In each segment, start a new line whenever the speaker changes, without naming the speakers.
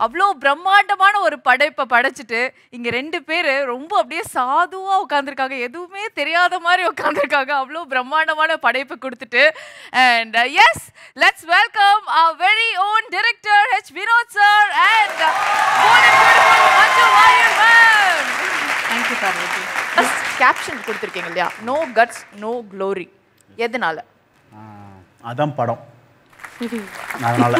அவ்வளோ பிரம்மாண்டமான ஒரு படைப்பை படைச்சிட்டு இங்க ரெண்டு பேர் ரொம்ப அப்படியே சாதுவா உட்காந்துருக்காங்க எதுவுமே தெரியாத மாதிரி உட்காந்துருக்காங்க அவ்வளோ பிரம்மாண்டமான படைப்பு கொடுத்துட்டு and yes let's welcome our very own director H Vinoth sir and Manju Warrier ma'am
thank you Parvathy
caption கொடுத்துருக்கீங்க இல்லையா நோ கட்ஸ் நோ க்ளோரி எதனால
ஆஹ் அதான் படம் அதனால்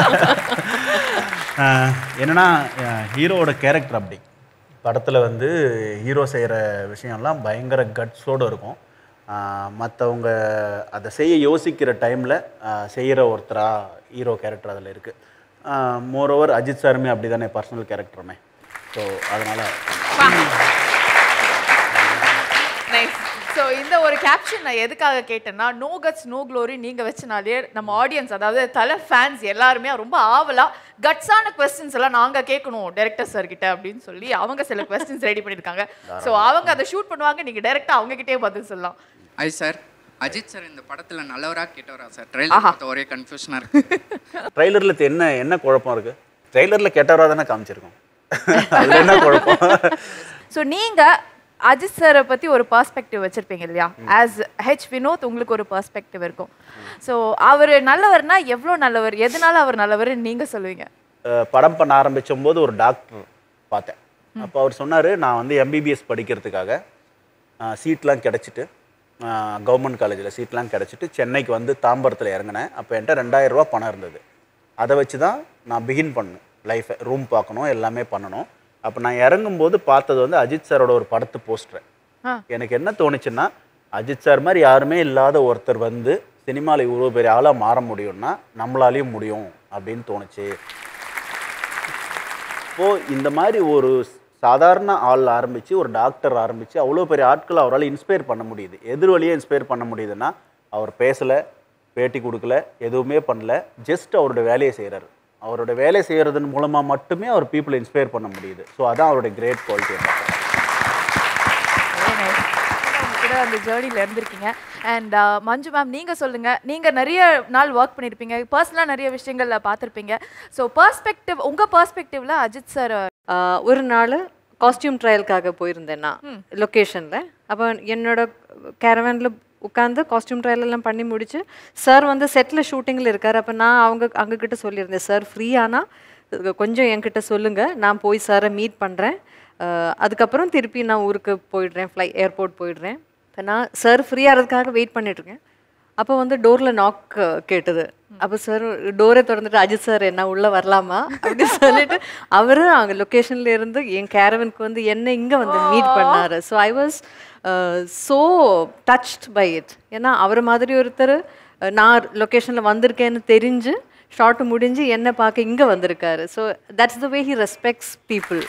என்னன்னா ஹீரோவோட கேரக்டர் அப்படி படத்தில் வந்து ஹீரோ செய்கிற விஷயம்லாம் பயங்கர கட்ஸோடு இருக்கும் மற்றவங்க அதை செய்ய யோசிக்கிற டைமில் செய்கிற ஒருத்தராக ஹீரோ கேரக்டர் அதில் இருக்குது மோரோவர் அஜித் சாருமே அப்படி தானே பர்சனல் கேரக்டருமே ஸோ அதனால்
நைஸ் ஸோ இந்த ஒரு கேப்ஷன் நான் எதுக்காக கேட்டேன்னா நோ கட்ஸ் நோ க்ளோரி நீங்கள் வச்சனாலே நம்ம ஆடியன்ஸ் அதாவது தலை ஃபேன்ஸ் எல்லாருமே ரொம்ப ஆவலா கட்ஸான கொஸ்டின்ஸ் எல்லாம் நாங்கள் கேட்கணும் டேரக்டர் சார் கிட்ட அப்படின்னு சொல்லி அவங்க சில கொஸ்டின்ஸ் ரெடி பண்ணியிருக்காங்க ஸோ அவங்க அதை ஷூட் பண்ணுவாங்க நீங்கள் டேரெக்டாக அவங்க கிட்டே பதில் சொல்லலாம்
ஐ சார் அஜித் சார் இந்த படத்துல நல்லவரா கெட்டவரா சார் ட்ரெயிலர் பார்த்த ஒரே கன்ஃபியூஷனா இருக்கு
ட்ரைலரில் என்ன என்ன குழப்பம் இருக்குது ட்ரைலரில் கெட்டவராக தானே காமிச்சிருக்கோம் அதில் என்ன குழப்பம்
ஸோ நீங்கள் அஜித் சாரை பற்றி ஒரு பர்ஸ்பெக்டிவ் வச்சுருப்பீங்க இல்லையா ஆஸ் ஹெச் வினோத் உங்களுக்கு ஒரு பர்ஸ்பெக்டிவ் இருக்கும் ஸோ அவர் நல்லவர்னா எவ்வளோ நல்லவர் எதனால அவர் நல்லவர் நீங்கள் சொல்லுவீங்க
அஹ் படம் பண்ண ஆரம்பிச்சும் போது ஒரு டாக்டர் பார்த்தேன் அப்போ அவர் சொன்னார் நான் வந்து எம்பிபிஎஸ் படிக்கிறதுக்காக சீட்லாம் கிடச்சிட்டு கவர்மெண்ட் காலேஜில் சீட்லாம் கிடச்சிட்டு சென்னைக்கு வந்து தாம்பரத்தில் இறங்கினேன் அப்போ என்கிட்ட ரெண்டாயிரம் ரூபாய் பணம் இருந்தது அதை வச்சு தான் நான் பிகின் பண்ணேன் லைஃப்பை ரூம் பார்க்கணும் எல்லாமே பண்ணணும் அப்போ நான் இறங்கும்போது பார்த்தது வந்து அஜித் சாரோட ஒரு படத்து போஸ்டர்
ஆ.
எனக்கு என்ன தோணுச்சுன்னா அஜித் சார் மாதிரி யாருமே இல்லாத ஒருத்தர் வந்து சினிமாவில் இவ்வளோ பெரிய ஆளாக மாற முடியும்னா நம்மளாலையும் முடியும் அப்படின்னு தோணுச்சு இப்போது இந்த மாதிரி ஒரு சாதாரண ஆள் ஆரம்பித்து ஒரு டாக்டர் ஆரம்பித்து அவ்வளோ பெரிய ஆட்களை அவரால் இன்ஸ்பயர் பண்ண முடியுது எதிர் வழியே இன்ஸ்பயர் பண்ண முடியுதுன்னா அவர் பேசலை பேட்டி கொடுக்கல எதுவுமே பண்ணல ஜஸ்ட் அவரோட வேலையை செய்கிறாரு அவரோட வேலை செய்கிறதன் மூலமாக மட்டுமே அவர் பீப்புளை இன்ஸ்பயர் பண்ண முடியுது ஸோ அதான் அவருடைய கிரேட் குவாலிட்டி
அவங்க கூட அந்த ஜேர்னியில் இருந்திருக்கீங்க அண்ட் மஞ்சு மேம் நீங்கள் சொல்லுங்கள் நீங்கள் நிறைய நாள் ஒர்க் பண்ணியிருப்பீங்க பர்சனலாக நிறைய விஷயங்கள்ல பார்த்துருப்பீங்க ஸோ பர்ஸ்பெக்டிவ் உங்கள் பர்ஸ்பெக்டிவ்ல அஜித் சார்
ஆஹ் ஒரு நாள் காஸ்டியூம் ட்ரையலுக்காக போயிருந்தேன் நான் லொக்கேஷனில் அப்போ என்னோட கேரவனில் உட்காந்து காஸ்டியூம் ட்ரையல் எல்லாம் பண்ணி முடிச்சு சார் வந்து செட்டில் ஷூட்டிங்கில் இருக்கார் அப்போ நான் அவங்க அவங்கக்கிட்ட சொல்லியிருந்தேன் சார் ஃப்ரீயானா கொஞ்சம் என்கிட்ட சொல்லுங்கள் நான் போய் சாரை மீட் பண்ணுறேன் அதுக்கப்புறம் திருப்பி நான் ஊருக்கு போயிடுறேன் ஃப்ளை ஏர்போர்ட் போயிடுறேன் இப்போ நான் சார் ஃப்ரீ ஆகிறதுக்காக வெயிட் பண்ணிட்டுருக்கேன் அப்போ வந்து டோரில் நாக் கேட்டது அப்போ சார் டோரை திறந்துட்டு அஜித் சார் என்ன உள்ளே வரலாமா அப்படின்னு சொல்லிட்டு அவரு அங்கே லொக்கேஷன்ல இருந்து என் கேரவனுக்கு வந்து என்ன இங்கே வந்து மீட் பண்ணாரு so I was so touched by it ஏன்னா அவர் மாதிரி ஒருத்தர் அஹ், நான் லொக்கேஷனில் வந்திருக்கேன்னு தெரிஞ்சு ஷார்ட் முடிஞ்சு என்ன பார்க்க இங்கே வந்திருக்காரு so that's the way he respects people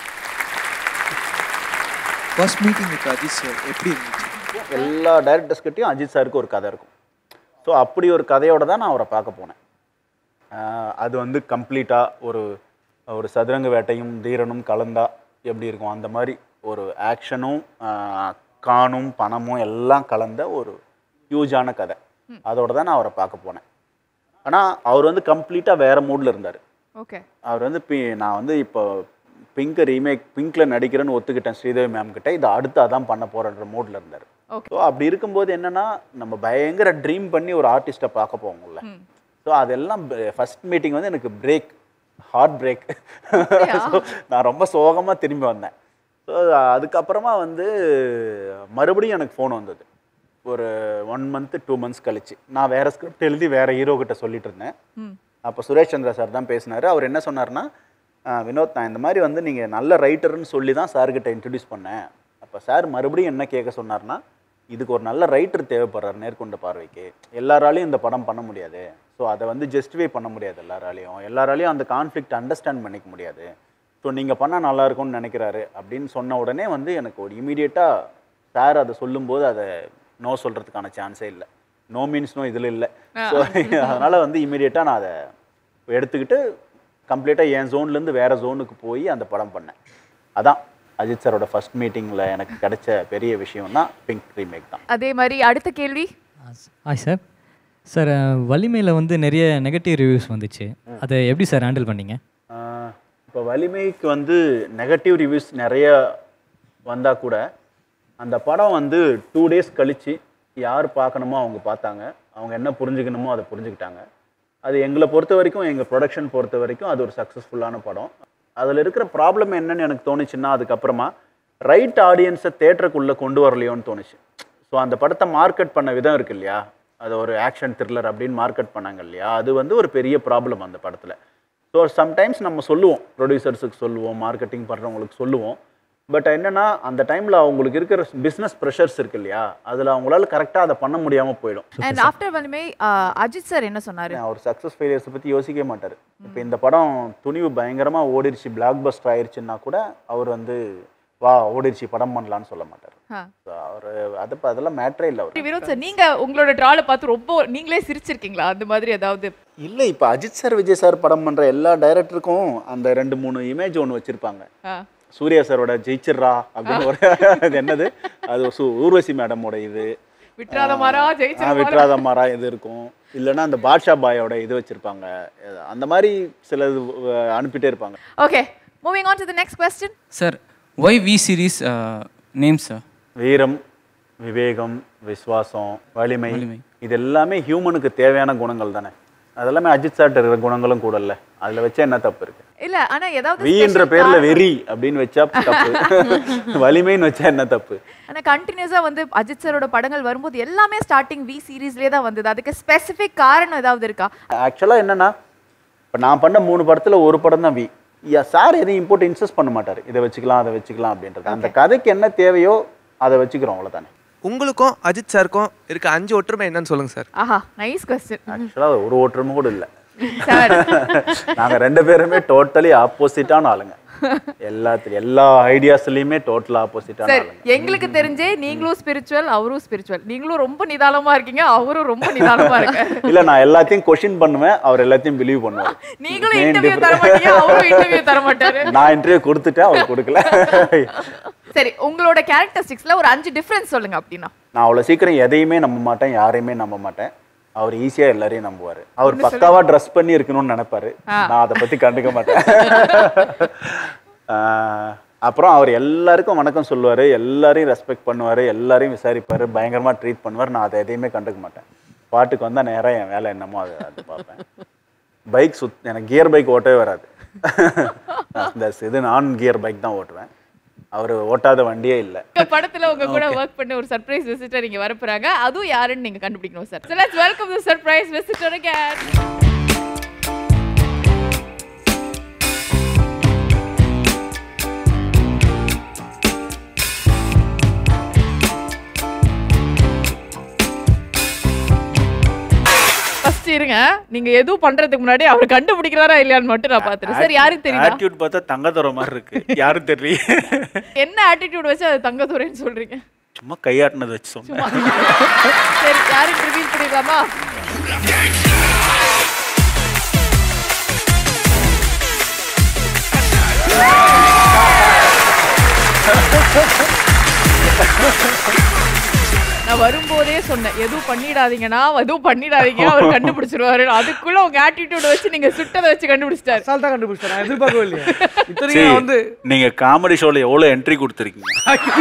first meeting with Ajith sir எப்படி இருந்துச்சு
எல்லா டேரக்டர்ஸ்கிட்டையும் அஜித் சாருக்கு ஒரு கதை இருக்கும் ஸோ அப்படி ஒரு கதையோட தான் நான் அவரை பார்க்க போனேன் ஆஹ் அது வந்து கம்ப்ளீட்டாக ஒரு ஒரு சதுரங்க வேட்டையும் தீரனும் கலந்தா எப்படி இருக்கும் அந்த மாதிரி ஒரு ஆக்ஷனும் காணும் பணமும் எல்லாம் கலந்த ஒரு ஹியூஜான கதை அதோட தான் நான் அவரை பார்க்க போனேன் ஆனால் அவர் வந்து கம்ப்ளீட்டாக வேறு மூடில் இருந்தார்
ஓகே
அவர் வந்து பி நான் வந்து இப்போ பிங்க் ரீமேக் பிங்க்ல நடிக்கிறேன்னு ஒத்துக்கிட்டேன் ஸ்ரீதேவி மேம் கிட்ட இது அடுத்து அதான் பண்ண போறன்ற மூட்ல இருந்தார் ஸோ அப்படி இருக்கும்போது என்னன்னா நம்ம பயங்கர ட்ரீம் பண்ணி ஒரு ஆர்டிஸ்ட்டை பார்க்க போவோம்ல ஸோ அதெல்லாம் ஃபர்ஸ்ட் மீட்டிங் வந்து எனக்கு பிரேக் ஹார்ட் பிரேக் ஸோ நான் ரொம்ப சோகமாக திரும்பி வந்தேன் ஸோ அதுக்கப்புறமா வந்து மறுபடியும் எனக்கு ஃபோன் வந்தது ஒரு ஒன் மந்த் டூ மந்த்ஸ் கழிச்சு நான் வேற ஸ்கிரிப்ட் எழுதி வேற ஹீரோ கிட்ட சொல்லிட்டு இருந்தேன் அப்போ சுரேஷ் சந்திரா சார் தான் பேசினாரு அவர் என்ன சொன்னார்னா "ஆஹ் வினோத் நான் இந்த மாதிரி வந்து நீங்கள் நல்ல ரைட்டர்னு சொல்லி தான் சார்கிட்ட இன்ட்ரடியூஸ் பண்ணேன் அப்போ சார் மறுபடியும் என்ன கேட்க சொன்னார்னா இதுக்கு ஒரு நல்ல ரைட்டர் தேவைப்படுறார் நேர்கொண்ட பார்வைக்கு எல்லாராலையும் இந்த படம் பண்ண முடியாது ஸோ அதை வந்து ஜஸ்டிஃபை பண்ண முடியாது எல்லாராலையும் எல்லாராலையும் அந்த கான்ஃப்ளிக்ட் அண்டர்ஸ்டாண்ட் பண்ணிக்க முடியாது ஸோ நீங்கள் பண்ணால் நல்லா இருக்கும்னு நினைக்கிறாரு அப்படின்னு சொன்ன உடனே வந்து எனக்கு ஒரு இமீடியட்டாக சார் அதை சொல்லும்போது அதை நோ சொல்கிறதுக்கான சான்ஸே இல்லை நோ மீன்ஸ் நோ இதில் இல்லை ஸோ அதனால் வந்து இமீடியட்டாக நான் அதை எடுத்துக்கிட்டு கம்ப்ளீட்டாக என் ஜோன்லேருந்து வேறு ஜோனுக்கு போய் அந்த படம் பண்ணேன் அதான் அஜித் சாரோட ஃபர்ஸ்ட் மீட்டிங்கில் எனக்கு கிடைச்ச பெரிய விஷயம்னா பிங்க் ரீமேக் தான்
அதே மாதிரி அடுத்த கேள்வி
ஹாய் சார் சார் வலிமையில் வந்து நிறைய நெகட்டிவ் ரிவ்யூஸ் வந்துச்சு அதை எப்படி சார் ஹேண்டில் பண்ணீங்க
இப்போ வலிமைக்கு வந்து நெகட்டிவ் ரிவ்யூஸ் நிறைய வந்தால் கூட அந்த படம் வந்து டூ டேஸ் கழித்து யார் பார்க்கணுமோ அவங்க பார்த்தாங்க அவங்க என்ன புரிஞ்சுக்கணுமோ அதை புரிஞ்சுக்கிட்டாங்க அது எங்களை பொறுத்த வரைக்கும் எங்கள் ப்ரொடக்ஷன் பொறுத்த வரைக்கும் அது ஒரு சக்ஸஸ்ஃபுல்லான படம் அதில் இருக்கிற ப்ராப்ளம் என்னன்னு எனக்கு தோணுச்சுன்னா அதுக்கப்புறமா ரைட் ஆடியன்ஸை தேட்டருக்குள்ளே கொண்டு வரலையோன்னு தோணுச்சு ஸோ அந்த படத்தை மார்க்கெட் பண்ண விதம் இருக்கு இல்லையா அது ஒரு ஆக்ஷன் த்ரில்லர் அப்படின்னு மார்க்கெட் பண்ணாங்க இல்லையா அது வந்து ஒரு பெரிய ப்ராப்ளம் அந்த படத்தில் ஸோ சம்டைம்ஸ் நம்ம சொல்லுவோம் ப்ரொடியூசர்ஸுக்கு சொல்லுவோம் மார்க்கெட்டிங் பண்ணுறவங்களுக்கு சொல்லுவோம் பட் என்னன்னா அந்த டைமில் அவங்களுக்கு இருக்கிற பிஸ்னஸ் ப்ரெஷர்ஸ் இருக்கு இல்லையா அதில் அவங்களால கரெக்டாக அதை பண்ண முடியாமல் போயிடும்
அண்ட் ஆஃப்டர் வலிமை அஜித் சார் என்ன சொன்னாரு
அவர் சக்ஸஸ் ஃபெயிலியர்ஸை பற்றி யோசிக்கவே மாட்டார் இப்போ இந்த படம் துணிவு பயங்கரமாக ஓடிடுச்சு பிளாக் பஸ்டர் ஆயிடுச்சுன்னா கூட அவர் வந்து வா ஓடிடுச்சு படம் பண்ணலான்னு சொல்ல மாட்டார்
ஆ.
So அவர் அதை ப- அதெல்லாம் மேட்ரே இல்லை அவர்
வினோத் சார் நீங்க உங்களோட ட்ராலை பார்த்து ரொம்ப நீங்களே சிரிச்சிருக்கீங்களா அந்த மாதிரி ஏதாவது
இல்லை இப்போ அஜித் சார் விஜய் சார் படம் பண்ணுற எல்லா டைரக்டருக்கும் அந்த ரெண்டு மூணு இமேஜ் ஒன்று வச்சுருப்பாங்க
ஆ.
சூர்யா சாரோட ஜெயிச்சிட்ரா அப்படின்னு ஒரு அது என்னது அது சு ஊர்வசி மேடமோட இது
விட்ராத மாறா
ஆ,
ஜெயிச்சு
விட்ராத மாறா இது இருக்கும் இல்லைன்னா அந்த பாட்ஷா பாயோட இது வச்சுருப்பாங்க அந்த மாதிரி சிலது அஹ், அனுப்பிட்டே இருப்பாங்க
okay moving on to the next question
sir why V series name sir
Veeram Vivegam விஸ்வாசம் வலிமை இது எல்லாமே ஹியூமனுக்கு தேவையான குணங்கள் தானே அதெல்லாமே அஜித் சார்ட்ட இருக்கிற குணங்களும் கூட இல்ல அதுல வச்சா என்ன தப்பு இருக்கு
இல்ல ஆனா ஏதாவது
வீன்ற
special
பேர்ல
காரணம்-
வெறி அப்படின்னு வச்சா தப்பு வலிமைன்னு வச்சா என்ன தப்பு
ஆனா கண்டினியூஸா வந்து அஜித் சாரோட படங்கள் வரும்போது எல்லாமே ஸ்டார்டிங் வி சீரிஸ்லயே தான் வந்தது அதுக்கு ஸ்பெசிபிக் காரணம் ஏதாவது இருக்கா
ஆக்சுவலா என்னன்னா இப்ப நான் பண்ண மூணு படத்துல ஒரு படம் தான் வி சார் எதையும் இம்போர்ட் இன்சஸ்ட் பண்ண மாட்டாரு இதை வச்சுக்கலாம் அதை வச்சுக்கலாம் அப்படின்றது அந்த கதைக்கு என்ன தேவையோ அதை வச்சுக்கிறோம் அவ்வளவுதானே
உங்களுக்கும் அஜித் சாருக்கும் இருக்க அஞ்சு ஒற்றுமை என்னன்னு சொல்லுங்க சார்
ஆஹா நைஸ் கொஸ்டின்
ஆக்சுவலா ஒரு ஓட்டமும் கூட இல்ல
சார்
நாங்க ரெண்டு பேருமே டோட்டலி ஆப்போசிட்டான ஆளுங்க எல்லாத்துலயும் எல்லா ஐடியாஸ்லயுமே டோட்டல் ஆப்போசிட்டான
சார்
ஆளுங்க
எங்களுக்கு தெரிஞ்சே நீங்களும் ஸ்பிரிச்சுவல் அவரும் ஸ்பிரிச்சுவல் நீங்களும் ரொம்ப நிதானமா இருக்கீங்க அவரும் ரொம்ப நிதானமா இருக்கு
இல்ல நான் எல்லாத்தையும் கொஸ்டின் பண்ணுவேன் அவர் எல்லாத்தையும் பிலீவ் பண்ணுவார்
நீங்களும்
Main
இன்டர்வியூ தர
difference.
மாட்டீங்க அவரும் இன்டர்வியூ தர மாட்டாரு
நான் இன்டர்வியூ கொடுத்துட்டேன் அவர் கொடுக்கல
சரி உங்களோட கேரக்டரிஸ்டிக்ஸ்ல ஒரு அஞ்சு டிஃபரன்ஸ் சொல்லுங்க அப்படின்னா
நான் அவ்வளவு சீக்கிரம் எதையுமே நம்ப மாட்டேன் யாரையுமே நம்ப மாட்டேன் அவர் ஈஸியா எல்லாரையும் நம்புவாரு அவர் பக்காவா ட்ரெஸ் பண்ணி இருக்கணும்னு நினைப்பாரு நான் அதை பத்தி கண்டுக்க மாட்டேன் ஆஹ், அப்புறம் அவர் எல்லாருக்கும் வணக்கம் சொல்லுவாரு எல்லாரையும் ரெஸ்பெக்ட் பண்ணுவாரு எல்லாரையும் விசாரிப்பாரு பயங்கரமா ட்ரீட் பண்ணுவார் நான் அதை எதையுமே கண்டுக்க மாட்டேன் பாட்டுக்கு வந்தா நேரா என் வேலை என்னமோ அது அது பார்ப்பேன் பைக் சுத் எனக்கு கியர் பைக் ஓட்டவே வராது இந்த இது நான் கியர் பைக் தான் ஓட்டுவேன் அவர் ஓட்டாத வண்டியே இல்லை
இந்த படத்துல உங்க கூட ஒர்க் பண்ண ஒரு சர்ப்ரைஸ் விசிட்டர் இங்க வர போறாங்க அதுவும் யாருன்னு நீங்க கண்டுபிடிக்கணும் sir so let's welcome the surprise visitor again first இருங்க நீங்க எதுவும் பண்றதுக்கு முன்னாடி அவர் கண்டுபிடிக்கிறாரா இல்லையான்னு மட்டும் நான் பாத்துறேன் சார் யாருக்கு தெரியுமா
ஆட்டிடியூட் பார்த்தா தங்கத்துற மாதிரி இருக்கு யாரும் தெரியல
என்ன ஆட்டிடியூட் வச்சு அது தங்கத்துறைன்னு சொல்றீங்க
சும்மா கையாட்டினது வச்சு சொன்னேன்
சரி யாருக்கு ரிவீல் பண்ணிடலாமா நான் வரும்போதே சொன்னேன் எதுவும் பண்ணிடாதீங்கன்னா எதுவும் பண்ணிடாதீங்க அவர் கண்டுபிடிச்சிருவாரு அதுக்குள்ள உங்க ஆட்டிடியூட் வச்சு நீங்க சுட்டதை வச்சு கண்டுபிடிச்சிட்டாரு
அசால்ட்டா கண்டுபிடிச்சேன் நான் எதிர்பார்க்கவே இல்லையா இத்தனைக்கும்
சரி,
நான் வந்து
நீங்க காமெடி ஷோல எவ்வளவு என்ட்ரி கொடுத்துருக்கீங்க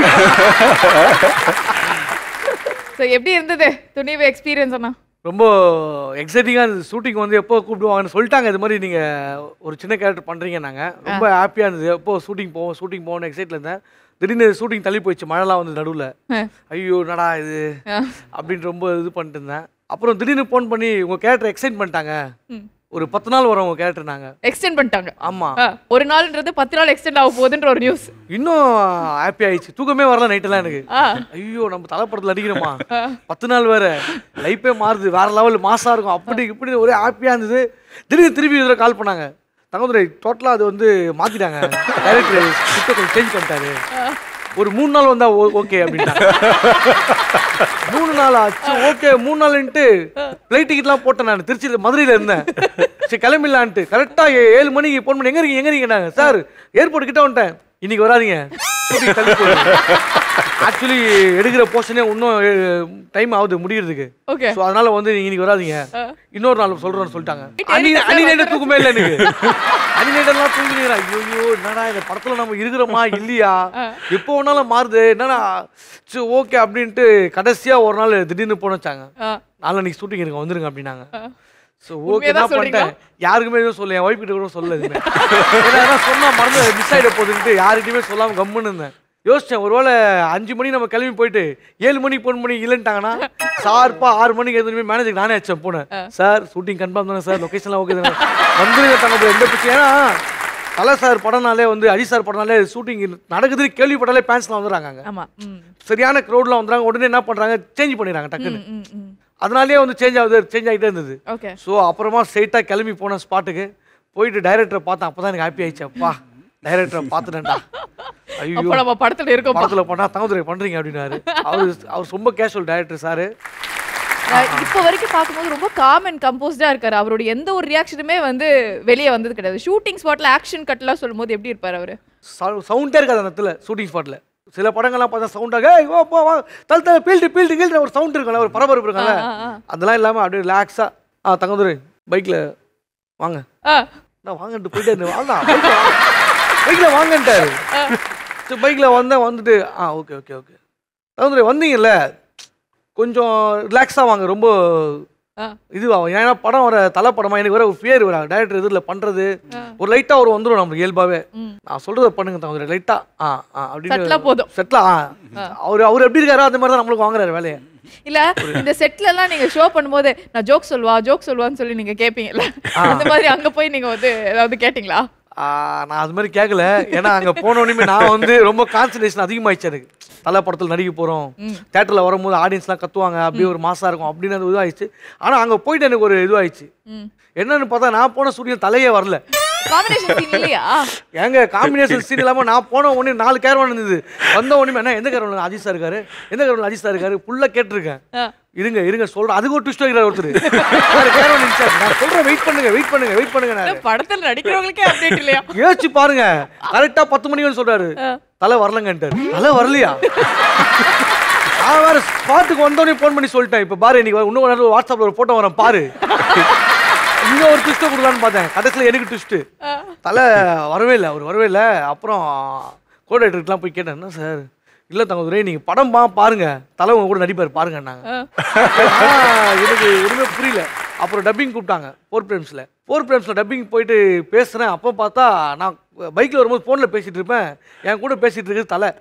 ஸோ எப்படி இருந்தது துணிவு எக்ஸ்பீரியன்ஸ் அண்ணா
ரொம்ப எக்ஸைட்டிங்காக இருந்தது ஷூட்டிங் வந்து எப்போ கூப்பிடுவாங்கன்னு சொல்லிட்டாங்க இது மாதிரி நீங்கள் ஒரு சின்ன கேரக்டர் பண்ணுறீங்க நாங்கள் ரொம்ப ஹாப்பியாக இருந்தது எப்போ ஷூட்டிங் போவோம் ஷூட்டிங் போவோம்னு எக்ஸைட்டில் இருந்தேன் திடீர்னு ஷூட்டிங் தள்ளி போயிடுச்சு மழைலாம் வந்து நடுவில் ஐயோ நடா இது அப்படின்னு ரொம்ப இது பண்ணிட்டு இருந்தேன் அப்புறம் திடீர்னு ஃபோன் பண்ணி உங்கள் கேரக்டர் எக்ஸைட் பண்ணிட்டாங்க ஒரு பத்து நாள் வரும் உங்கள் கேரக்டர் நாங்கள்
எக்ஸ்டெண்ட் பண்ணிட்டாங்க
ஆமாம்
ஆ, ஒரு நாள்ன்றது பத்து நாள் எக்ஸ்டெண்ட் ஆக போகுதுன்ற ஒரு நியூஸ்
இன்னும் ஹாப்பி ஆயிடுச்சு தூக்கமே வரல நைட்டெல்லாம் எனக்கு
ஆ.
ஐயோ நம்ம தலைப்படத்தில் நடிக்கிறோமா பத்து நாள் வேற லைஃபே மாறுது வேற லெவல் மாசா இருக்கும் அப்படி இப்படி ஒரே ஹாப்பியாக இருந்தது திடீர்னு திருப்பி இதில் கால் பண்ணாங்க தங்கதுரை டோட்டலாக அது வந்து மாற்றிட்டாங்க டைரக்டர் கிட்ட கொஞ்சம் சேஞ்ச் பண்ணிட்டாரு ஒரு மூணு நாள் வந்தா ஓகே அப்படின்ட்டாங்க மூணு நாள் ஆச்சு ஓகே மூணு நாள்ன்ட்டு ஃப்ளைட் டிக்கெட்லாம் போட்டேன் நான் திருச்சியில் மதுரையில் இருந்தேன் சரி கிளம்பிடலான்ட்டு கரெக்டாக ஏழு மணிக்கு ஃபோன் பண்ணி எங்கே இருக்கீங்க எங்கே இருக்கீங்க சார் ஏர்போர்ட் கிட்ட வந்துட்டேன் இன்னைக்கு வராதீங்க shooting தள்ளி போகுது. ஆக்சுவலி எடுக்கிற போர்ஷனே இன்னும் டைம் ஆகுது முடியறதுக்கு
Okay.
ஸோ அதனால வந்து நீங்க இன்னைக்கு வராதீங்க இன்னொரு நாள் சொல்றேன்னு சொல்லிட்டாங்க
Right,
அனி
right,
அனி
sir,
நைட்டு தூக்கமே இல்லை எனக்கு அனி நைட்டெல்லாம் தூங்கினீங்களா ஐயோ என்னடா இந்த படத்துல நம்ம இருக்கிறோமா இல்லையா எப்போ வேணாலும் மாறுது என்னடா சரி ஓகே அப்படின்ட்டு கடைசியா ஒரு நாள் திடீர்னு போன வச்சாங்க
ஆ.
நாளைக்கு ஷூட்டிங் இருக்கு வந்துருங்க அப்படின்னாங்க ஸோ ஓகே
உண்மையா
என்ன
தான் சொல்றீங்களா?
பண்ணிட்டேன் யாருக்குமே எதுவும் சொல்ல என் ஒய்ஃப் கிட்ட கூட சொல்ல எதுவுமே ஏன்னா அதான் சொன்னா மறந்து மிஸ் ஆகிட போகுதுன்ட்டு யார்கிட்டயுமே சொல்லாம கம்முன்னு இருந்தேன் யோசிச்சேன் ஒருவேளை அஞ்சு மணி நம்ம கிளம்பி போயிட்டு ஏழு மணிக்கு போன் பண்ணி இல்லைன்ட்டாங்கன்னா ஷார்ப்பா ஆறு மணிக்கு எதுவுமே மேனேஜருக்கு நானே வச்சேன் போனேன் சார் ஷூட்டிங் கன்ஃபார்ம் தானே சார் லொக்கேஷன்லாம் ஓகே தானே வந்துருங்க தங்க எந்த பிரச்சனை ஏன்னா தலை சார் படம்னாலே வந்து அஜித் சார் படம்னாலே ஷூட்டிங் நடக்குதுன்னு கேள்விப்பட்டாலே பேன்ஸ்லாம் வந்துடுறாங்க அங்க.
ஆமா ம்
சரியான க்ரௌட்லாம் வந்துடுறாங்க உடனே என்ன பண்றாங்க சேஞ்ச் பண்ணிடுறாங்க டக்குன்னு
ம் ம்
அதனாலேயே வந்து சேஞ்ச் ஆகுது சேஞ்ச் ஆகிட்டே இருந்தது
ஓகே
ஸோ அப்புறமா ஸ்ட்ரைட்டாக கிளம்பி போனேன் ஸ்பாட்டுக்கு போயிட்டு டைரக்டரை பார்த்தேன் அப்போ தான் எனக்கு ஹாப்பி ஆயிடுச்சு அப்பா டைரக்டரை பார்த்துட்டேன்டா ஐயோ
அப்ப நம்ம படத்துல இருக்கோம்
படத்தில் பண்ணா தங்கதுரை பண்ணுறீங்க அப்படின்னாரு அவர் அவர் ரொம்ப கேஷுவல் டைரக்டர் சார்
இப்போ வரைக்கும் பார்க்கும்போது ரொம்ப காம் அண்ட் கம்போஸ்டா இருக்காரு அவருடைய எந்த ஒரு ரியாக்ஷனுமே வந்து வெளியே வந்தது கிடையாது ஷூட்டிங் ஸ்பாட்ல ஆக்ஷன் கட்லாம் சொல்லும்போது எப்படி இருப்பாரு அவரு
சவுண்டே இருக்காது அந்த இடத்துல ஷூட்டிங் ஸ்பாட்டில் சில படங்கள்லாம் பார்த்தா சவுண்டாக ஏய் வா போ வா தல் தல் பீல்டு பீல்டு கீழ்டு ஒரு சவுண்ட் இருக்கும்ல ஒரு பரபரப்பு இருக்கும்ல
ஆ, ஆ, ஆ.
அதெல்லாம் இல்லாமல் அப்படியே ரிலாக்ஸாக ஆ தங்கதுரை பைக்கில் வாங்க
ஆ,
நான் வாங்கன்ட்டு போயிட்டே இருந்தேன் வாங்க பைக்கில் வாங்கன்ட்டாரு சரி பைக்கில் வந்தேன் வந்துட்டு ஆ ஓகே ஓகே ஓகே தகுந்த வந்தீங்கல்ல கொஞ்சம் ரிலாக்ஸாக வாங்க ரொம்ப
ஆ.
இதுவாகும் ஏன்னா படம் வர தலை படமா எனக்கு வர ஒரு ஃபியர் வர டேரக்டர் இதில் பண்ணுறது ஒரு லைட்டாக ஒரு வந்துடும் நம்மளுக்கு இயல்பாகவே
ம்.
நான் சொல்கிறத பண்ணுங்க தகுந்த லைட்டாக ஆ ஆ
Settle ஆ
அப்படின்னு
போதும்.
செட்டில் ஆ அவர் அவர் எப்படி இருக்காரோ அந்த மாதிரி தான் நம்மளுக்கு வாங்குறாரு வேலையை
இல்ல இந்த செட்ல எல்லாம் நீங்க ஷோ பண்ணும்போது நான் ஜோக் சொல்வா ஜோக் சொல்வான்னு சொல்லி நீங்க கேப்பீங்கல்ல அந்த மாதிரி அங்க போய் நீங்க வந்து ஏதாவது கேட்டீங்களா
ஆ, நான் அது மாதிரி கேட்கல ஏன்னா அங்கே போனோடனே நான் வந்து ரொம்ப கான்சன்ட்ரேஷன் அதிகமாயிடுச்சு எனக்கு தலை படத்தில் நடிக்க போகிறோம் தேட்டரில் வரும்போது ஆடியன்ஸ்லாம் கத்துவாங்க அப்படியே ஒரு மாசா இருக்கும் அப்படின்னு அது இதுவாயிடுச்சு ஆனால் அங்கே போயிட்டு எனக்கு ஒரு இதுவாயிடுச்சு
ம்.
என்னன்னு பார்த்தா நான் போன சூரியன் தலையே வரல
காம்பினேஷன் சீன் இல்லையா
ஏங்க காம்பினேஷன் சீன் இல்லாமல் நான் போன உடனே நாலு கேரவான் இருந்தது வந்த உடனே என்ன எந்த கேரவன் அஜித் சார் இருக்காரு எந்த கேரவன் அஜித் சார் இருக்காரு ஃபுல்லாக கேட்டிருக்கேன்
ஆ.
இருங்க இருங்க சொல்றேன் அதுக்கு ஒரு ட்விஸ்ட் வைக்கிறார் ஒருத்தர் வேற கேரவன் இன்சார்ஜ் நான் சொல்றேன் வெயிட் பண்ணுங்க வெயிட் பண்ணுங்க வெயிட் பண்ணுங்க நான்
இல்ல, படத்துல நடிக்கிறவங்களுக்கே அப்டேட் இல்லையா
யோசிச்சு பாருங்க கரெக்டா பத்து மணிக்கு வந்து சொல்றாரு தலை வரலங்கன்ட்டாரு தலை வரலையா நான் வேற ஸ்பாட்டுக்கு வந்தோடனே ஃபோன் பண்ணி சொல்லிட்டேன் இப்போ பாரு இன்னைக்கு இன்னும் ஒரு நேரம் வாட்ஸ்அப்ல ஒரு போட்டோ வரேன் பாரு இங்க ஒரு ட்விஸ்ட்டை கொடுக்கலான்னு பார்த்தேன் கடைசியில் எனக்கு ட்விஸ்ட்டு தலை வரவே இல்லை அவர் வரவே இல்லை அப்புறம் கோடேட்டருக்குலாம் போய் கேட்டேன் என்ன சார் இல்லை தங்கதுரை நீங்கள் படம் பா பாருங்க தலை உங்க கூட நடிப்பார் பாருங்கன்னாங்க ஆ, எனக்கு எதுவுமே புரியல அப்புறம் டப்பிங் கூப்பிட்டாங்க ஃபோர் பிரேம்ஸில் ஃபோர் பிரேம்ஸில் டப்பிங் போயிட்டு பேசுகிறேன் அப்போ பார்த்தா நான் பைக்கில் வரும்போது ஃபோனில் பேசிகிட்டு இருப்பேன் என் கூட பேசிகிட்டு இருக்குது தலை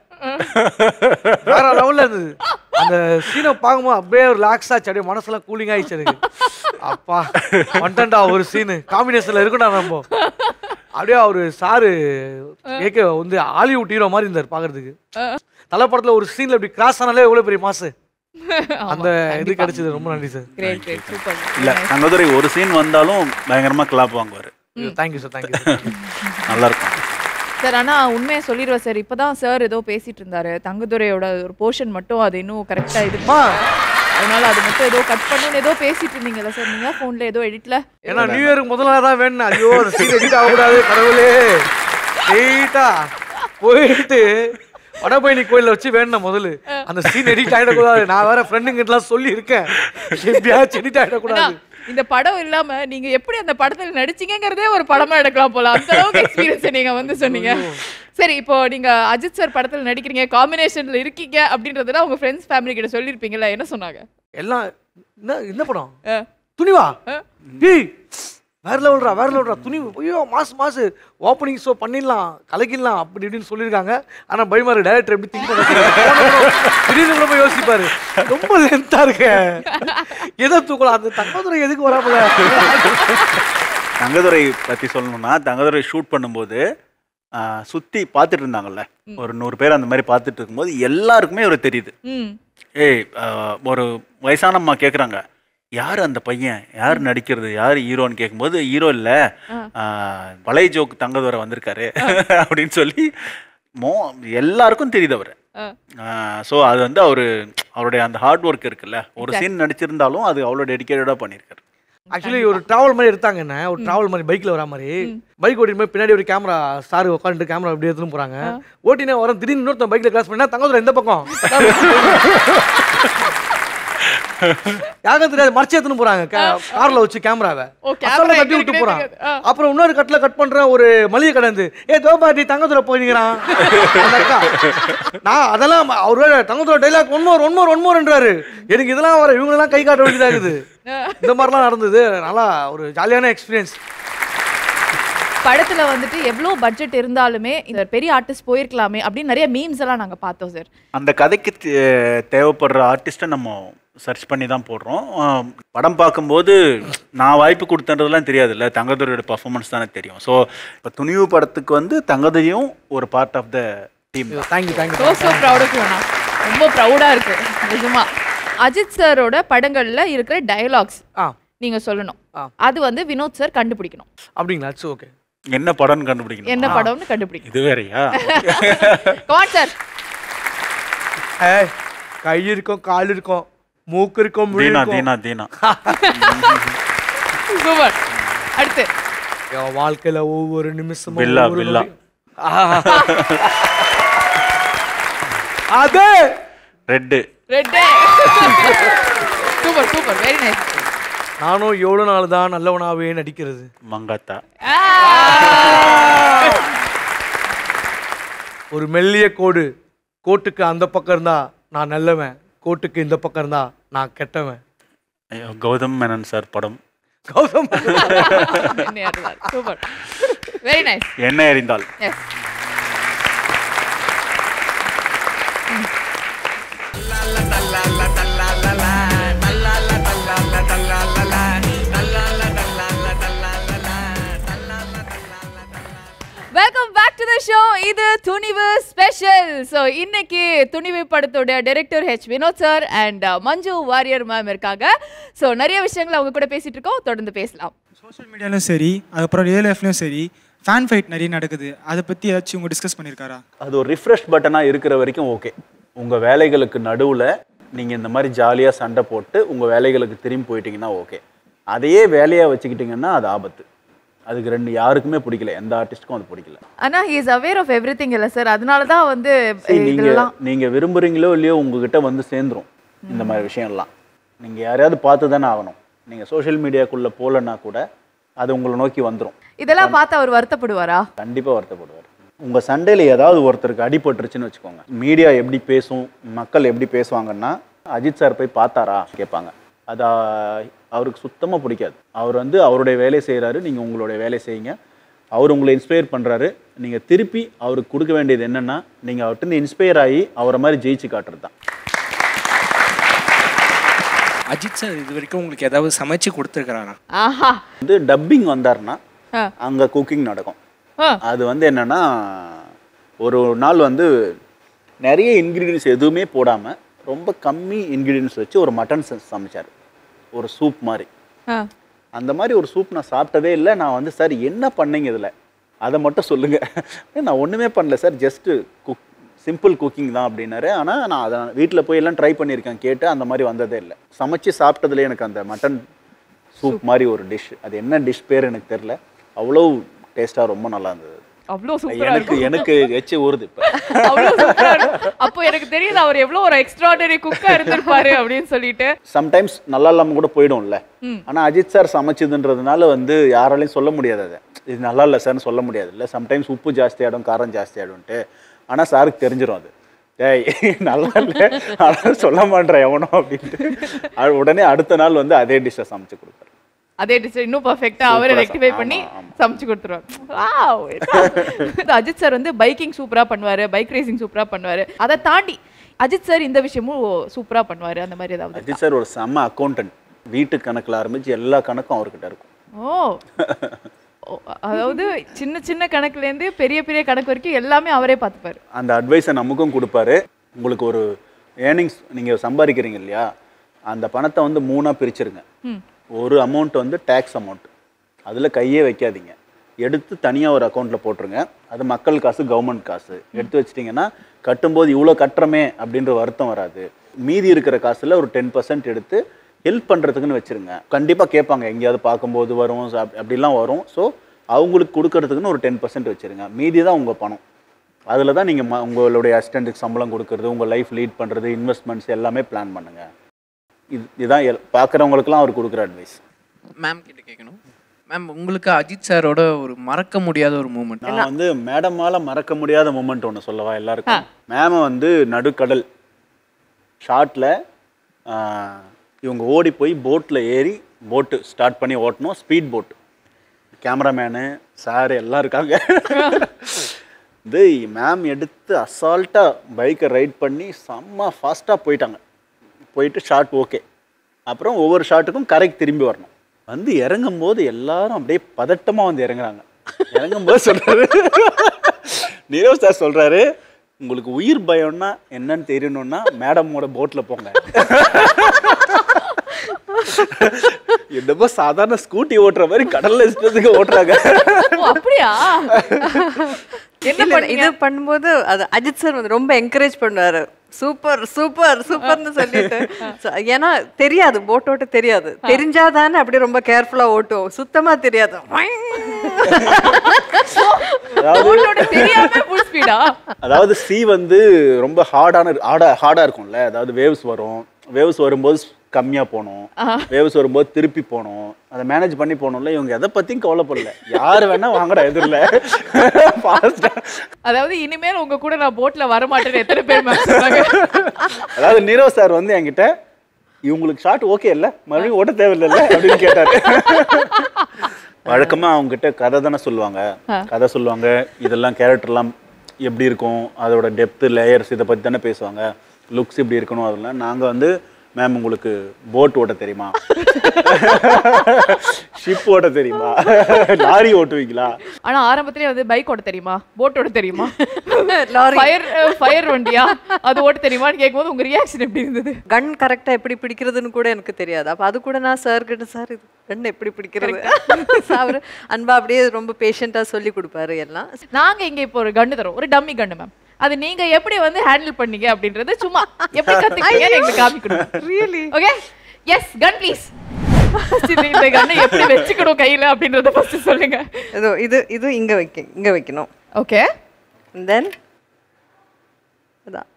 வேற லெவலில் இருந்தது அந்த சீனை பார்க்கும்போது அப்படியே ஒரு ரிலாக்ஸ் ஆச்சு அப்படியே மனசெல்லாம் கூலிங் ஆயிடுச்சு எனக்கு அப்பா வந்துட்டா ஒரு சீனு காம்பினேஷனில் இருக்குடா நம்ம அப்படியே அவரு சாரு கேட்க வந்து ஹாலிவுட் ஹீரோ மாதிரி இருந்தார் பார்க்கறதுக்கு தலை படத்தில் ஒரு சீனில் இப்படி கிராஸ் ஆனாலே எவ்வளோ பெரிய மாசு அந்த இது கிடைச்சது ரொம்ப நன்றி சார்
கிரேட் கிரேட் சூப்பர்
இல்ல தங்கதுரை ஒரு சீன் வந்தாலும் பயங்கரமா கிளாப் வாங்குவாரு
தேங்க்யூ சார் தேங்க்யூ
நல்லா இருக்கும்
சார் ஆனா உண்மையை சொல்லிடுவேன் சார் இப்பதான் சார் ஏதோ பேசிட்டு இருந்தாரு தங்கதுரையோட ஒரு போர்ஷன் மட்டும் அது இன்னும் கரெக்டா இது
அம்மா
அதனால அது மட்டும் ஏதோ கட் பண்ணணும்னு ஏதோ பேசிட்டு இருந்தீங்கல்ல சார் நீங்க போன்ல ஏதோ எடிட்ல
ஏன்னா நியூ இயருக்கு முதல் நாள் தான் வேணும் ஐயோ அந்த சீன் எடிட் ஆகக்கூடாது கடவுளே ஸ்ட்ரெயிட்டா போயிட்டு வடபழனி கோயில்ல வச்சு வேணும் முதல்ல அந்த சீன் எடிட் ஆயிடக்கூடாது நான் வேற ஃப்ரெண்டுங்கிட்டலாம் சொல்லி இருக்கேன் எப்படியாச்சும் எடிட் ஆயிடக்கூடாது
இந்த படம் இல்லாம நீங்க எப்படி அந்த படத்துல நடிச்சீங்கங்கிறதே ஒரு படமா எடுக்கலாம் போல அந்த அளவுக்கு எக்ஸ்பீரியன்ஸ் நீங்க வந்து சொன்னீங்க சரி இப்போ நீங்க அஜித் சார் படத்துல நடிக்கிறீங்க காம்பினேஷன்ல இருக்கீங்க அப்படின்றதுல உங்க ஃப்ரெண்ட்ஸ் ஃபேமிலி கிட்ட சொல்லிருப்பீங்கல்ல என்ன சொன்னாங்க
எல்லாம் என்ன என்ன படம்
ஆ.
துணிவா டேய் வேற லெவல்ரா வேற லெவல்ரா துணி ஐயோ மாசு மாசு ஓப்பனிங் ஷோ பண்ணிடலாம் கலக்கிடலாம் அப்படி இப்படின்னு சொல்லியிருக்காங்க ஆனா பயமா இருக்கு டேரக்டர் எப்படி திங்க் பண்ண திடீர்னு கூட போய் யோசிப்பாரு ரொம்ப லென்த்தா இருக்க எதை தூக்கலாம் அந்த தங்கதுரை எதுக்கு வராமல
தங்கதுரை பத்தி சொல்லணும்னா தங்கதுரை ஷூட் பண்ணும்போது ஆ, சுத்தி பார்த்துட்டு இருந்தாங்கல்ல ஒரு நூறு பேர் அந்த மாதிரி பார்த்துட்டு இருக்கும்போது எல்லாருக்குமே ஒரு தெரியுது
ம்
ஏய் ஆ, ஒரு வயசான அம்மா கேட்குறாங்க யார் அந்த பையன் யார் நடிக்கிறது யார் ஹீரோன்னு கேட்கும்போது ஹீரோ இல்லை பழைய ஜோக் தங்கதுரை வந்திருக்காரு அப்படின்னு சொல்லி மோ எல்லாருக்கும் தெரியுது அவர்
ஆ.
ஸோ அது வந்து அவர் அவருடைய அந்த ஹார்ட் ஒர்க் இருக்குல்ல ஒரு சீன் நடிச்சிருந்தாலும் அது அவ்வளோ டெடிக்கேட்டடாக பண்ணியிருக்காரு
ஆக்சுவலி ஒரு டிராவல் மாதிரி எடுத்தாங்க என்ன ஒரு டிராவல் மாதிரி பைக்ல வரா மாதிரி பைக் ஓட்டிட்டு போய் பின்னாடி ஒரு கேமரா ஸ்டார் உட்காந்துட்டு கேமரா அப்படியே எடுத்துன்னு போறாங்க ஓட்டினே வரோம் திடீர்னு இன்னொருத்தன் பைக்ல கிராஸ் பண்ணா தங்கதுரை எந்த பக்கம் யாருக்கும் தெரியாது மறைச்சு எடுத்துன்னு போறாங்க கா- கார்ல வச்சு கேமராவை
ஓ, camera
அசால்ட்டா
எங்க
கட்டி விட்டு
இருக்குன்னே
போறான்
தெரியாது. ஆ.
அப்புறம் இன்னொரு கட்டில கட் பண்ற ஒரு மளிகை கடை இருந்து ஏ தோபாட்டி தங்கதுரை போயிருக்கிறான் அந்த அக்கா நான் அதெல்லாம் அவரு தங்கதுரை டைலாக் ஒன்மோர் ஒன்மோர் ஒன்மோர்ன்றாரு எனக்கு இதெல்லாம் வர இவங்களெல்லாம் கை காட்ட வேண்டியதா இருக்குது இந்த மாதிரிலாம் நடந்தது நல்லா ஒரு ஜாலியான எக்ஸ்பீரியன்ஸ்
படத்துல வந்துட்டு எவ்வளோ பட்ஜெட் இருந்தாலுமே இந்த பெரிய ஆர்டிஸ்ட் போயிருக்கலாமே அப்படின்னு நிறைய மீம்ஸ் எல்லாம் நாங்க பார்த்தோம் சார்
அந்த கதைக்கு தே- தேவைப்படுற ஆர்டிஸ்ட்டை நம்ம சர்ச் பண்ணி தான் போடுறோம் ஆம், படம் பார்க்கும்போது நான் வாய்ப்பு கொடுத்தன்றதுலாம் தெரியாதுல்ல தங்கதுரையோட பர்ஃபார்மன்ஸ் தானே தெரியும் ஸோ இப்போ துணிவு படத்துக்கு வந்து தங்கதுரையும் ஒரு part of the team
thank you thank you
so so proud of யூனா ரொம்ப ப்ரௌடா இருக்கு நிஜமா அஜித் சாரோட படங்கள்ல இருக்கிற டயலாக்ஸ்
ஆ
நீங்க சொல்லணும்
ஆ.
அது வந்து வினோத் சார் கண்டுபிடிக்கணும்
அப்படிங்களா இட்ஸ் ஓகே
என்ன படம்னு கண்டுபிடிக்கணும்
என்ன படம்னு கண்டுபிடிக்கணும்
இது வேறயா
கமான் சார்
ஏய் கை இருக்கும் கால் இருக்கும் மூக்கு இருக்கும் முடி
தீனா
இருக்கும்
தீனா தீனா
சூப்பர் அடுத்து
என் வாழ்க்கையில ஒவ்வொரு நிமிஷமும்
பில்லா,
ஒவ்வொரு
பில்லா.
நொடியும். ஆஹா. அது
red
red super super very nice
நானும் எவ்வளவு நாள் தான் நல்லவனாவே நடிக்கிறது
மங்காத்தா
ஒரு மெல்லிய கோடு கோட்டுக்கு அந்த பக்கம் இருந்தா நான் நல்லவன் கோட்டுக்கு இந்த பக்கம் இருந்தா நான் கெட்டவன்
ஐயோ, கௌதம் மேனன் சார் படம்
கௌதம்
சூப்பர் வெரி நைஸ்
என்ன எறிந்தால்
yes welcome back to the show இது துணிவு ஸ்பெஷல் ஸோ இன்னைக்கு துணிவு படத்தோட director H Vinoth sir and Manju Warrier ma'am இருக்காங்க ஸோ நிறைய விஷயங்கள் அவங்க கூட பேசிட்டு இருக்கோம் தொடர்ந்து பேசலாம்
சோஷியல் மீடியாலும் சரி அதுக்கப்புறம் ரியல் லைஃப்லையும் சரி ஃபேன் ஃபைட் நிறைய நடக்குது அதை பற்றி ஏதாச்சும் உங்க டிஸ்கஸ் பண்ணியிருக்காரா
அது ஒரு ரிஃப்ரெஷ் பட்டனாக இருக்கிற வரைக்கும் ஓகே உங்கள் வேலைகளுக்கு நடுவில் நீங்கள் இந்த மாதிரி ஜாலியாக சண்டை போட்டு உங்கள் வேலைகளுக்கு திரும்பி போயிட்டீங்கன்னா ஓகே அதையே வேலையாக வச்சுக்கிட்டிங்கன்னா அது ஆபத்து அதுக்கு ரெண்டு யாருக்குமே பிடிக்கல எந்த ஆர்டிஸ்ட்டுக்கும் அது பிடிக்கல
ஆனா he is aware of everything இல்லை சார் அதனால தான் வந்து
சரி, நீங்க
இதெல்லாம்
நீங்க விரும்புறீங்களோ இல்லையோ உங்ககிட்ட வந்து சேர்ந்துரும் இந்த மாதிரி விஷயம்லாம் நீங்க யாரையாவது பார்த்து தானே ஆகணும் நீங்க சோஷியல் மீடியாக்குள்ள போகலன்னா கூட அது உங்களை நோக்கி வந்துரும்
இதெல்லாம் பார்த்து அவர் வருத்தப்படுவாரா
கண்டிப்பா வருத்தப்படுவார் உங்க சண்டையில ஏதாவது ஒருத்தருக்கு அடிபட்டுருச்சுன்னு வச்சுக்கோங்க மீடியா எப்படி பேசும் மக்கள் எப்படி பேசுவாங்கன்னா அஜித் சார் போய் பார்த்தாரா கேட்பாங்க அது ஆ, அவருக்கு சுத்தமா பிடிக்காது அவர் வந்து அவருடைய வேலையை செய்றாரு நீங்க உங்களுடைய வேலையை செய்யுங்க அவர் உங்களை இன்ஸ்பயர் பண்றாரு நீங்க திருப்பி அவருக்கு கொடுக்க வேண்டியது என்னன்னா நீங்க அவர்கிட்ட இன்ஸ்பயர் ஆகி அவரை மாதிரி ஜெயிச்சு காட்டுறது தான்
அஜித் சார் இது வரைக்கும் உங்களுக்கு ஏதாவது சமைச்சு கொடுத்துருக்காரா
ஆஹா
வந்து டப்பிங் வந்தாருன்னா
ஆ.
அங்க குக்கிங் நடக்கும்
ஆ.
அது வந்து என்னன்னா ஒரு நாள் வந்து நிறைய இன்க்ரீடியன்ஸ் எதுவுமே போடாம ரொம்ப கம்மி இன்க்ரீடியன்ஸ் வச்சு ஒரு மட்டன் சமைச்சார் ஒரு சூப் மாதிரி
ஆ.
அந்த மாதிரி ஒரு சூப் நான் சாப்பிட்டதே இல்லை நான் வந்து சார் என்ன பண்ணீங்க இதில் அதை மட்டும் சொல்லுங்க நான் ஒன்றுமே பண்ணல sir just cook simple cooking தான் அப்படின்னாரு ஆனால் நான் அதை வீட்டில் போய் எல்லாம் ட்ரை பண்ணியிருக்கேன் கேட்டு அந்த மாதிரி வந்ததே இல்லை சமைச்சு சாப்பிட்டதுல எனக்கு அந்த மட்டன் சூப் மாதிரி ஒரு டிஷ் அது என்ன டிஷ் பேர் எனக்கு தெரில அவ்வளோ டேஸ்ட்டாக ரொம்ப நல்லா இருந்தது
அவ்வளோ சூப்பரா
எனக்கு
இருக்கும்
எனக்கு எச்சு ஊறுது இப்போ
அவ்வளோ சூப்பரா இருக்கும் அப்போ எனக்கு தெரியுது அவர் எவ்வளோ ஒரு எக்ஸ்ட்ராடனரி குக்கா இருந்திருப்பாரு அப்படின்னு சொல்லிட்டு
சம்டைம்ஸ் நல்லா இல்லாமல் கூட போயிடும்ல ஆனால் அஜித் சார் சமைச்சதுன்றதுனால வந்து யாராலையும் சொல்ல முடியாது அதை இது நல்லா இல்லை சார்னு சொல்ல முடியாது இல்லை சம்டைம்ஸ் உப்பு ஜாஸ்தி ஆகிடும் காரம் ஜாஸ்தி ஆகிடும்ட்டு ஆனால் சாருக்கு தெரிஞ்சிடும் அது டேய் நல்லா இல்லை ஆனால் சொல்ல மாட்டேன் எவனோ அப்படின்ட்டு அது உடனே அடுத்த நாள் வந்து அதே டிஷ்ஷை சமைச்சு கொடுப்பாரு
அதே டிஷ் இன்னும் பர்ஃபெக்ட்டா அவரை
Super-ஆ
ரெக்டிஃபை
ஆமா,
பண்ணி
ஆமா.
சமைச்சு கொடுத்துருவாரு Wow, இது அஜித் சார் வந்து பைக்கிங் சூப்பரா பண்ணுவாரு பைக் ரேசிங் சூப்பரா பண்ணுவாரு அதை தாண்டி அஜித் சார் இந்த விஷயமும் சூப்பரா பண்ணுவாரு அந்த மாதிரி ஏதாவது
அஜித் சார் ஒரு செம்ம அக்கௌண்டன்ட் வீட்டு கணக்கில் ஆரம்பிச்சு எல்லா கணக்கும் அவர்கிட்ட இருக்கும்
ஓ ஓ, அதாவது சின்ன சின்ன கணக்குல இருந்து பெரிய பெரிய கணக்கு வரைக்கும் எல்லாமே அவரே பார்த்துப்பாரு
அந்த அட்வைஸை நமக்கும் கொடுப்பாரு உங்களுக்கு ஒரு ஏர்னிங்ஸ் நீங்கள் சம்பாதிக்கிறீங்க இல்லையா அந்த பணத்தை வந்து மூணாக பிரிச்சிருங்க ஒரு அமௌண்ட் வந்து டேக்ஸ் அமௌண்ட் அதில் கையே வைக்காதீங்க எடுத்து தனியாக ஒரு அக்கௌண்ட்டில் போட்டுருங்க அது மக்கள் காசு கவர்மெண்ட் காசு எடுத்து வச்சிட்டிங்கன்னா கட்டும்போது இவ்வளோ கட்டுறமே அப்படின்ற வருத்தம் வராது மீதி இருக்கிற காசில் ஒரு டென் பர்சன்ட் எடுத்து ஹெல்ப் பண்ணுறதுக்குன்னு வச்சுருங்க கண்டிப்பாக கேட்பாங்க எங்கேயாவது பார்க்கும்போது வரும் so அப்படி- அப்படிலாம் வரும் ஸோ அவங்களுக்கு கொடுக்கறதுக்குன்னு ஒரு டென் பர்சன்ட் வச்சுருங்க மீதி தான் உங்கள் பணம் அதில் தான் நீங்கள் உங்களுடைய அசிஸ்டண்ட்டுக்கு சம்பளம் கொடுக்கறது உங்கள் லைஃப் லீட் பண்ணுறது இன்வெஸ்ட்மெண்ட்ஸ் எல்லாமே பிளான் பண்ணுங்கள் இது இதுதான் எல் பார்க்குறவங்களுக்குலாம் அவர் கொடுக்குற அட்வைஸ்
மேம் கிட்ட கேட்கணும் மேம் உங்களுக்கு அஜித் சாரோட ஒரு மறக்க முடியாத ஒரு மூமெண்ட்
நான் வந்து மேடமால மறக்க முடியாத மூமெண்ட் ஒன்று சொல்லவா எல்லாருக்கும் மேம வந்து நடுக்கடல் ஷார்ட்டில் இவங்க ஓடி போய் போட்டில் ஏறி போட்டு ஸ்டார்ட் பண்ணி ஓட்டணும் ஸ்பீட் போட் கேமராமேனு சார் எல்லாம் இருக்காங்க இது மேம் எடுத்து அசால்ட்டாக பைக்கை ரைட் பண்ணி செம்ம ஃபாஸ்ட்டாக போயிட்டாங்க போயிட்டு ஷார்ட் ஓகே அப்புறம் ஒவ்வொரு ஷாட்டுக்கும் கரைக்கு திரும்பி வரணும் வந்து இறங்கும் போது எல்லாரும் அப்படியே பதட்டமாக வந்து இறங்குறாங்க இறங்கும் போது சொல்கிறாரு நீரவ் சார் சொல்கிறாரு உங்களுக்கு உயிர் பயம்னா என்னன்னு தெரியணும்னா மேடமோட போட்டில் போங்க என்னமோ சாதாரண ஸ்கூட்டி ஓட்டுற மாதிரி கடல்ல இஷ்டத்துக்கு ஓட்டுறாங்க
ஓ, அப்படியா என்ன
இல்ல,
பண்ணீங்க
இது பண்ணும்போது அது அஜித் சார் வந்து ரொம்ப என்கரேஜ் பண்ணுவாரு சூப்பர் சூப்பர் சூப்பர்னு சொல்லிட்டு So, ஏன்னா தெரியாது போட் ஓட்ட தெரியாது தெரிஞ்சாதானே அப்படியே ரொம்ப கேர்ஃபுல்லா ஓட்டுவோம் சுத்தமா தெரியாது
போட்டோட தெரியாம ஃபுல் ஸ்பீடா
அதாவது சி வந்து ரொம்ப ஹார்டான ஹார்டா ஹார்டா இருக்கும்ல அதாவது வேவ்ஸ் வரும் வேவ்ஸ் வரும்போது கம்மியா போகணும் வேவ்ஸ் வரும்போது திருப்பி போகணும் அதை மேனேஜ் பண்ணி போகணும்ல இவங்க எதை பத்தியும் கவலைப்படல யார் வேணா வாங்கடா எதிரில் ஃபாஸ்டா
அதாவது இனிமேல் உங்க கூட நான் போட்ல வர மாட்டேன்னு எத்தனை பேர் மேம் சொன்னாங்க
அதாவது நீரவ் சார் வந்து என்கிட்ட இவங்களுக்கு ஷாட் ஓகே இல்ல மறுபடியும் ஓட்ட தேவையில்லைல்ல அப்படின்னு கேட்டாரு வழக்கமா அவங்க கிட்ட கதை தானே சொல்லுவாங்க கதை சொல்லுவாங்க இதெல்லாம் கேரக்டர்லாம் எப்படி இருக்கும் அதோட டெப்த் லேயர்ஸ் இதை பத்தி தானே பேசுவாங்க லுக்ஸ் இப்படி இருக்கணும் அதெல்லாம் நாங்க வந்து மேம் உங்களுக்கு போட் ஓட்ட தெரியுமா ஷிப் ஓட்ட தெரியுமா லாரி ஓட்டுவீங்களா
ஆனா ஆரம்பத்திலே வந்து பைக் ஓட்ட தெரியுமா போட் ஓட்ட தெரியுமா
லாரி
ஃபயர் ஃபயர் வண்டியா அது ஓட்ட தெரியுமான்னு கேட்கும்போது உங்க ரியாக்ஷன் எப்படி இருந்தது
கன் கரெக்டா எப்படி பிடிக்கிறதுன்னு கூட எனக்கு தெரியாது அப்ப அது கூட நான் சார் கிட்ட சார் இது கன் எப்படி பிடிக்கிறது அவர் அன்பா அப்படியே ரொம்ப பேஷண்டா சொல்லி கொடுப்பாரு எல்லாம்
நாங்க இங்க இப்போ ஒரு கன்னு தரோம் ஒரு டம்மி கன்னு மேம் அது நீங்க எப்படி வந்து ஹேண்டில் பண்ணீங்க அப்படின்றது சும்மா எப்படி கத்துக்கிட்டீங்கன்னு எங்களுக்கு காமிக்கணும்
really
okay yes gun please இந்த கன்னை எப்படி வச்சுக்கணும் கையில அப்படின்றத ஃபர்ஸ்ட் சொல்லுங்க
இதோ இது இது இங்க வைக்க இங்க வைக்கணும்
ஓகே
தென் அதான்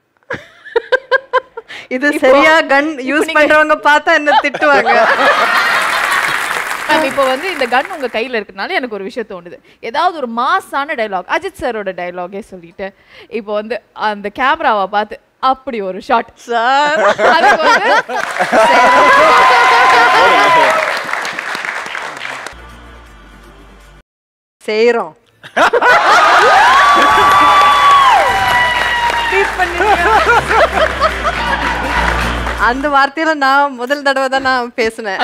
இது சரியா கன் யூஸ் பண்றவங்க பார்த்தா என்ன திட்டுவாங்க
மேம் இப்போ வந்து இந்த கன் உங்க கையில இருக்கனால எனக்கு ஒரு விஷயம் தோணுது ஏதாவது ஒரு மாஸான டைலாக் அஜித் சாரோட டைலாகே சொல்லிட்டு இப்போ வந்து அந்த கேமராவை பார்த்து அப்படி ஒரு ஷாட்
சார்
அதுக்கு வந்து
செய்யறோம் அந்த வார்த்தையில நான் முதல் தடவை தான் நான் பேசினேன்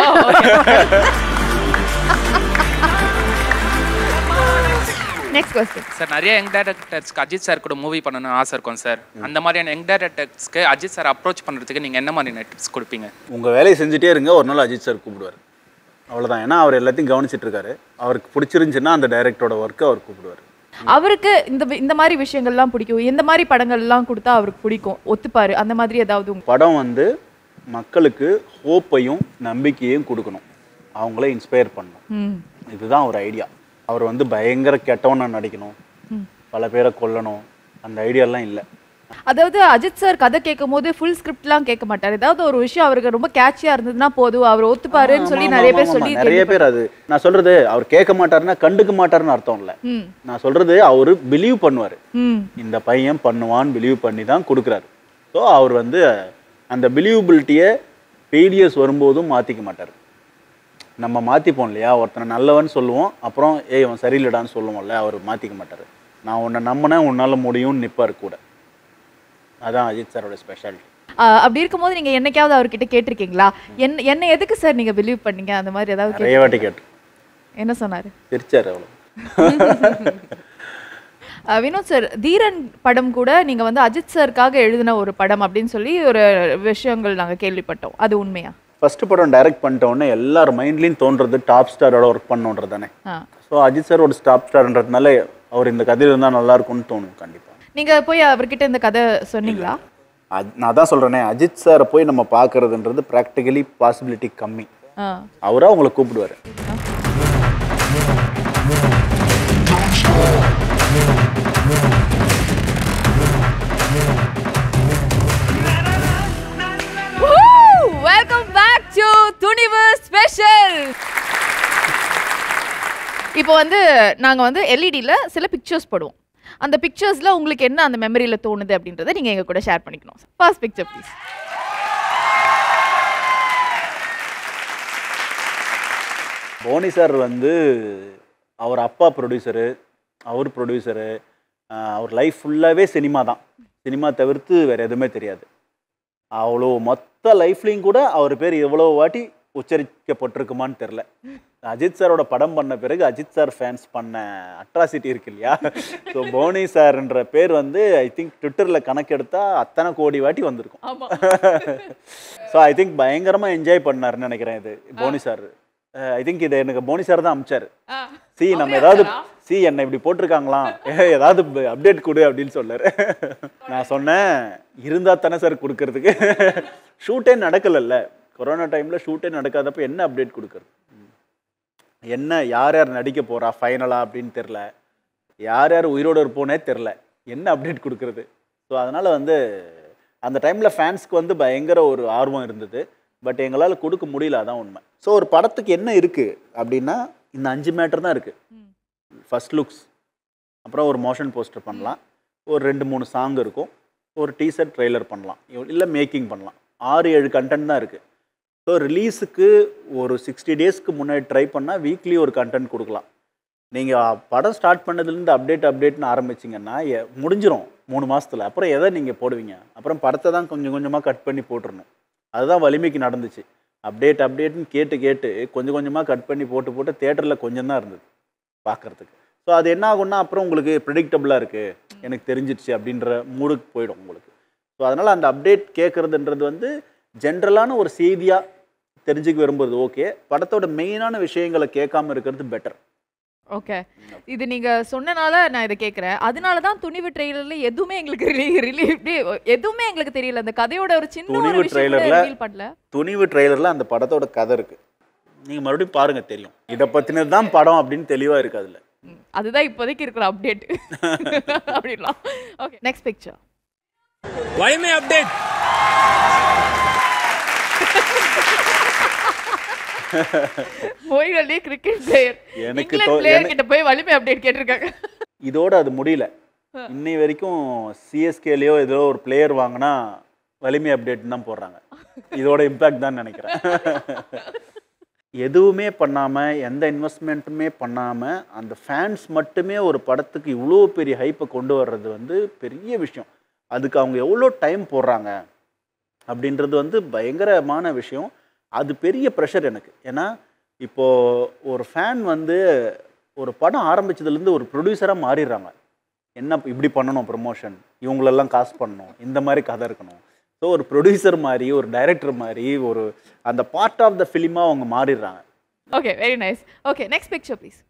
நெக்ஸ்ட் கொஸ்டின்
சார் நிறைய யங் டேரக்டர்ஸ்க்கு அஜித் சார் கூட மூவி பண்ணணும்னு ஆசை இருக்கும் சார் அந்த மாதிரியான யங் டேரக்டர்ஸ்க்கு அஜித் சார் அப்ரோச் பண்ணுறதுக்கு நீங்கள் என்ன மாதிரியான டிப்ஸ் கொடுப்பீங்க
உங்க வேலையை செஞ்சுட்டே இருங்க ஒரு நாள் அஜித் சார் கூப்பிடுவார் அவ்வளவுதான் ஏன்னா அவர் எல்லாத்தையும் கவனிச்சிட்டு இருக்காரு அவருக்கு பிடிச்சிருந்துச்சுன்னா அந்த டைரக்டரோட ஒர்க்கை அவர் கூப்பிடுவார்
அவருக்கு இந்த வி- இந்த மாதிரி விஷயங்கள்லாம் பிடிக்கும் எந்த மாதிரி படங்கள்லாம் கொடுத்தா அவருக்கு பிடிக்கும் ஒத்துப்பாரு அந்த மாதிரி ஏதாவது உங்க-
படம் வந்து மக்களுக்கு ஹோப்பையும் நம்பிக்கையும் கொடுக்கணும் அவங்கள இன்ஸ்பயர் பண்ணணும்
ம்
இதுதான் ஒரு ஐடியா அவர் வந்து பயங்கர கெட்டவனா நடிக்கணும் பல பேரை கொல்லணும் அந்த ஐடியாலாம் இல்லை
அதாவது அஜித் சார் கதை கேட்கும் போது ஃபுல் ஸ்கிரிப்ட்லாம் கேட்க மாட்டார் ஏதாவது ஒரு விஷயம் அவருக்கு ரொம்ப கேட்சியா இருந்ததுன்னா போதும் அவர் ஒத்துப்பாருன்னு சொல்லி நிறைய பேர் சொல்லி
நிறைய பேர் அது நான் சொல்றது அவர் கேட்க மாட்டாருன்னா கண்டுக்க மாட்டாருன்னு அர்த்தம் இல்லை
ம்
நான் சொல்றது அவரு பிலீவ் பண்ணுவார்
ம்
இந்த பையன் பண்ணுவான்னு பிலீவ் பண்ணி தான் கொடுக்குறாரு ஸோ அவர் வந்து அந்த பிலீவபிலிட்டியை ஃபெயிலியர்ஸ் வரும்போதும் மாற்றிக்க மாட்டார் நம்ம மாற்றிப்போம் இல்லையா ஒருத்தனை நல்லவன் சொல்லுவோம் அப்புறம் ஏய் இவன் சரியில்லடான்னு சொல்லுவோம்ல அவர் மாற்றிக்க மாட்டார் நான் உன்னை நம்பினேன் உன்னால் முடியும்னு நிற்பார் கூட அதான் அஜித் சாரோட ஸ்பெஷாலிட்டி
ஆஹ் அப்படி இருக்கும்போது நீங்க என்னைக்காவது அவர்கிட்ட கேட்டிருக்கீங்களா என்ன என்ன எதுக்கு சார் நீங்க பிலீவ் பண்ணீங்க அந்த மாதிரி ஏதாவது கேட்டு-
நிறைய வாட்டி கேட்டு
என்ன சொன்னாரு
சிரிச்சார் அவ்வளோ
ஆஹ் வினோத் சார் தீரன் படம் கூட நீங்க வந்து அஜித் சாருக்காக எழுதின ஒரு படம் அப்படின்னு சொல்லி ஒரு விஷயங்கள் நாங்க கேள்விப்பட்டோம் அது உண்மையா
ஃபர்ஸ்ட் படம் டைரக்ட் பண்ணிட்ட உடனே எல்லார் மைண்ட்லேயும் தோன்றது டாப் ஸ்டாரோட ஒர்க் பண்ணோன்றது தானே
ஆ.
ஸோ அஜித் சார் ஒரு டாப் ஸ்டார்ன்றதுனால அவர் இந்த கதையில் இருந்தால் நல்லா இருக்கும்னு தோணும் கண்டிப்பாக
நீங்க போய் அவர்கிட்ட இந்த கதை சொன்னீங்களா
அது நான் தான் சொல்கிறேனே அஜித் சாரை போய் நம்ம பார்க்கறதுன்றது ப்ராக்டிக்கலி பாசிபிலிட்டி கம்மி
ஆ
அவராக உங்களை கூப்பிடுவார்
welcome back to Thunivu special இப்போ வந்து நாங்க வந்து எல்இடியில் சில பிக்சர்ஸ் போடுவோம் அந்த பிக்சர்ஸ்ல உங்களுக்கு என்ன அந்த மெமரியில தோணுது அப்படின்றத நீங்க எங்க கூட ஷேர் பண்ணிக்கணும் first picture please
Boney sir வந்து அவர் அப்பா ப்ரொடியூசரு அவர் ப்ரொடியூசரு அவர் லைஃப் ஃபுல்லாகவே சினிமா தான் சினிமா தவிர்த்து வேறு எதுவுமே தெரியாது அவ்வளோ மொத்த லைஃப்லேயும் கூட அவர் பேர் எவ்வளோ வாட்டி உச்சரிக்கப்பட்டிருக்குமான்னு தெரில அஜித் சாரோட படம் பண்ண பிறகு அஜித் சார் ஃபேன்ஸ் பண்ண அட்ராசிட்டி இருக்கு இல்லையா ஸோ போனி சார்ன்ற பேர் வந்து ஐ திங்க் ட்விட்டரில் கணக்கெடுத்தா அத்தனை கோடி வாட்டி வந்திருக்கும் ஸோ ஐ திங்க் பயங்கரமாக என்ஜாய் பண்ணாருன்னு நினைக்கிறேன் இது போனி சார் ஐ திங்க் இது எனக்கு போனி சார் தான் அமிச்சார் சி நம்ம ஏதாவது சி என்னை இப்படி போட்டிருக்காங்களாம் ஏ, ஏதாவது அப்டேட் கொடு அப்படின்னு சொன்னார் நான் சொன்னேன் இருந்தா தானே சார் கொடுக்கறதுக்கு ஷூட்டே நடக்கலைல்ல கொரோனா டைமில் ஷூட்டே நடக்காதப்ப என்ன அப்டேட் கொடுக்கறது ம். என்ன யார் யார் நடிக்க போறா ஃபைனலாக அப்படின்னு தெரில யார் யார் உயிரோடு இருப்போனே தெரில என்ன அப்டேட் கொடுக்கறது ஸோ அதனால் வந்து அந்த டைமில் ஃபேன்ஸ்க்கு வந்து பயங்கர ஒரு ஆர்வம் இருந்தது பட் எங்களால் கொடுக்க முடியல அதான் உண்மை ஸோ ஒரு படத்துக்கு என்ன இருக்குது அப்படின்னா இந்த அஞ்சு மேட்டர் தான் இருக்குது ஃபர்ஸ்ட் லுக்ஸ் அப்புறம் ஒரு மோஷன் போஸ்டர் பண்ணலாம் ஒரு ரெண்டு மூணு சாங் இருக்கும் ஒரு டீசர் ட்ரெய்லர் பண்ணலாம் இல்லை மேக்கிங் பண்ணலாம் ஆறு ஏழு கண்டென்ட் தான் இருக்குது ஸோ ரிலீஸுக்கு ஒரு சிக்ஸ்டி டேஸ்க்கு முன்னாடி ட்ரை பண்ணால் வீக்லி ஒரு கண்டென்ட் கொடுக்கலாம் நீங்கள் படம் ஸ்டார்ட் பண்ணதுலேருந்து அப்டேட் அப்டேட்னு ஆரம்பிச்சிங்கன்னா எ- முடிஞ்சிரும் மூணு மாசத்துல அப்புறம் எதை நீங்கள் போடுவீங்க அப்புறம் படத்தை தான் கொஞ்சம் கொஞ்சமாக கட் பண்ணி போட்டுறணும் அதுதான் வலிமைக்கு நடந்துச்சு அப்டேட் அப்டேட்னு கேட்டு கேட்டு கொஞ்சம் கொஞ்சமாக கட் பண்ணி போட்டு போட்டு தேட்டரில் கொஞ்சம் தான் இருந்தது பார்க்கறதுக்கு ஸோ அது என்ன ஆகும்னா அப்புறம் உங்களுக்கு ப்ரிடிக்டபுளாக இருக்குது எனக்கு தெரிஞ்சிடுச்சு அப்படின்ற மூடுக்கு போயிடும் உங்களுக்கு ஸோ அதனால் அந்த அப்டேட் கேட்குறதுன்றது வந்து ஜென்ரலான ஒரு செய்தியாக தெரிஞ்சுக்க விரும்புறது ஓகே படத்தோட மெயினான விஷயங்களை கேட்காம இருக்கிறது பெட்டர்
ஓகே இது நீங்க சொன்னனால நான் இதை கேட்குறேன் அதனால தான் துணிவு ட்ரெய்லர்ல எதுவுமே எங்களுக்கு ரிலீ ரிலீ எதுவுமே எங்களுக்கு தெரியல அந்த கதையோட ஒரு சின்ன ஒரு
துணிவு
விஷயம்
ட்ரெய்லரில்
ரிவீல் பண்ணல
துணிவு ட்ரெய்லரில் அந்த படத்தோட கதை இருக்குது நீங்கள் மறுபடியும் பாருங்கள் தெரியும் இதை பற்றினது தான் படம் அப்படின்னு தெளிவாக இருக்குது அதில்
ம், அதுதான் இப்போதைக்கு இருக்கிற அப்டேட் அப்படின்லாம் okay next picture
Valimai update
மொய்களே கிரிக்கெட் பிளேயர்
எனக்கு
இங்கிலாந்து
தோ-
பிளேயர்
எனக்கு-
கிட்ட போய் வலிமை அப்டேட் கேட்டிருக்காங்க
இதோட அது முடியல இன்னை வரைக்கும் சிஎஸ்கேலையோ ஏதோ ஒரு பிளேயர் வாங்கினா வலிமை அப்டேட் தான் போடுறாங்க இதோட இம்பேக்ட் தான் நினைக்கிறேன் எதுவுமே பண்ணாமல் எந்த இன்வெஸ்ட்மெண்ட்டுமே பண்ணாமல் அந்த ஃபேன்ஸ் மட்டுமே ஒரு படத்துக்கு இவ்வளோ பெரிய ஹைப்பை கொண்டு வர்றது வந்து பெரிய விஷயம் அதுக்கு அவங்க எவ்வளோ டைம் போடுறாங்க அப்படின்றது வந்து பயங்கரமான விஷயம் அது பெரிய ப்ரெஷர் எனக்கு ஏன்னா இப்போது ஒரு ஃபேன் வந்து ஒரு படம் ஆரம்பிச்சதுலேருந்து ஒரு ப்ரொடியூசராக மாறிடுறாங்க என்ன இப்படி பண்ணணும் ப்ரொமோஷன் இவங்களெல்லாம் காசு பண்ணணும் இந்த மாதிரி கதை இருக்கணும் ஸோ ஒரு ப்ரொடியூசர் மாதிரி ஒரு டைரக்டர் மாதிரி ஒரு அந்த பார்ட் ஆஃப் த ஃபிலிமாக அவங்க மாறிடுறாங்க
okay very nice okay next picture please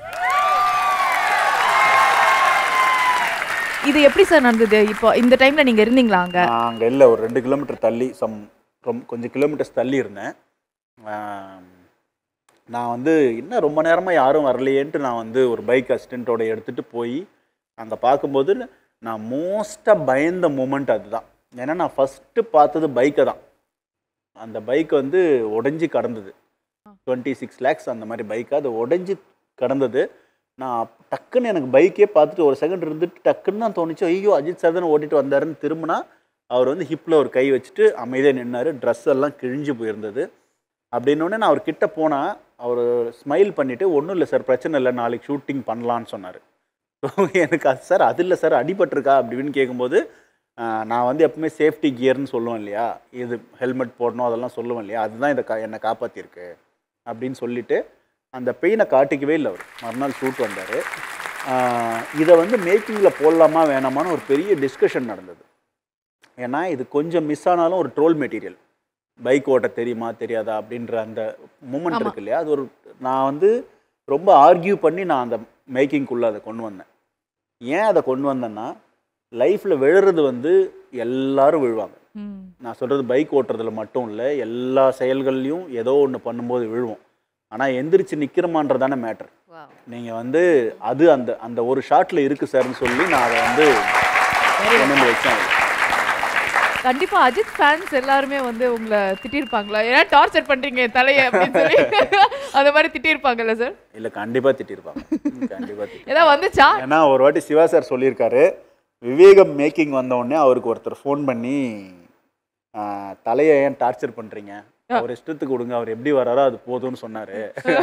இது எப்படி சார் நடந்தது இப்போ இந்த டைம்ல நீங்க இருந்தீங்களா அங்க
நான் அங்கே இல்லை ஒரு ரெண்டு கிலோமீட்டர் தள்ளி சம் ரொம்ப கொஞ்சம் கிலோமீட்டர்ஸ் தள்ளி இருந்தேன் ஆம், நான் வந்து இன்னும் ரொம்ப நேரமாக யாரும் வரலையேன்ட்டு நான் வந்து ஒரு பைக் அசிஸ்டண்ட்டோட எடுத்துகிட்டு போய் அங்கே பார்க்கும்போது நான் மோஸ்ட்டாக பயந்த மூமெண்ட் அதுதான் ஏன்னா நான் ஃபஸ்ட்டு பார்த்தது பைக்கை தான் அந்த பைக் வந்து உடைஞ்சி கடந்தது டுவெண்ட்டி சிக்ஸ் லேக்ஸ் அந்த மாதிரி பைக்கு அது உடைஞ்சி கடந்தது நான் அப்ப டக்குன்னு எனக்கு பைக்கே பார்த்துட்டு ஒரு செகண்ட் இருந்துட்டு டக்குன்னு தான் தோணுச்சு ஐயோ அஜித் சார் தானே ஓட்டிட்டு வந்தாருன்னு திரும்பினா அவர் வந்து ஹிப்பில் ஒரு கை வச்சுட்டு அமைதியாக நின்னார் ட்ரெஸ் எல்லாம் கிழிஞ்சு போயிருந்தது அப்படின்னோடனே நான் அவர் கிட்ட போனால் அவர் ஸ்மைல் பண்ணிவிட்டு ஒன்றும் இல்லை சார் பிரச்சனை இல்லை நாளைக்கு ஷூட்டிங் பண்ணலான்னு சொன்னார் எனக்கு அது சார் அது இல்லை சார் அடிபட்டிருக்கா அப்படின்னு கேட்கும்போது ஆஹ், நான் வந்து எப்பவுமே சேஃப்டி கியர்னு சொல்லுவேன் இல்லையா இது ஹெல்மெட் போடணும் அதெல்லாம் சொல்லுவேன் இல்லையா அதுதான் இதை கா என்னை காப்பாற்றிருக்கு அப்படின்னு சொல்லிட்டு அந்த பெயினை காட்டிக்கவே இல்லை அவர் மறுநாள் ஷூட் வந்தார் இதை வந்து மேக்கிங்கில் போடலாமா வேணாமான்னு ஒரு பெரிய டிஸ்கஷன் நடந்தது ஏன்னா இது கொஞ்சம் மிஸ் ஆனாலும் ஒரு ட்ரோல் மெட்டீரியல் பைக் ஓட்ட தெரியுமா தெரியாதா அப்படின்ற அந்த மூமெண்ட்
ஆமா.
இருக்கு இல்லையா அது ஒரு நான் வந்து ரொம்ப ஆர்கியூ பண்ணி நான் அந்த மேக்கிங்குள்ளே அதை கொண்டு வந்தேன் ஏன் அதை கொண்டு வந்தேன்னா லைஃப்பில் விழுறது வந்து எல்லாரும் விழுவாங்க நான் சொல்கிறது பைக் ஓட்டுறதுல மட்டும் இல்லை எல்லா செயல்கள்லையும் ஏதோ ஒன்று பண்ணும்போது விழுவோம் ஆனால் எந்திரிச்சு நிற்கிறோமான்றதான மேட்டர் நீங்கள் வந்து அது அந்த அந்த ஒரு ஷாட்டில் இருக்குது சார்னு சொல்லி நான் அதை வந்து கொண்டு வந்து வச்சேன்
கண்டிப்பா அஜித் ஃபேன்ஸ் எல்லாருமே வந்து உங்களை திட்டிருப்பாங்களா ஏன்னா டார்ச்சர் பண்றீங்க என் தலையை அப்படின்னு சொல்லி அந்த மாதிரி திட்டிருப்பாங்கல்ல சார்
இல்லை கண்டிப்பாக திட்டிருப்பாங்க கண்டிப்பாக திட்டி
ஏதாவது வந்துச்சா
ஏன்னா ஒரு வாட்டி சிவா சார் சொல்லியிருக்காரு விவேகம் மேக்கிங் வந்த உடனே அவருக்கு ஒருத்தர் ஃபோன் பண்ணி ஆஹ், தலையை ஏன் டார்ச்சர் பண்ணுறீங்க அவர் இஷ்டத்துக்கு விடுங்க அவர் எப்படி வராரோ அது போதும்னு சொன்னார்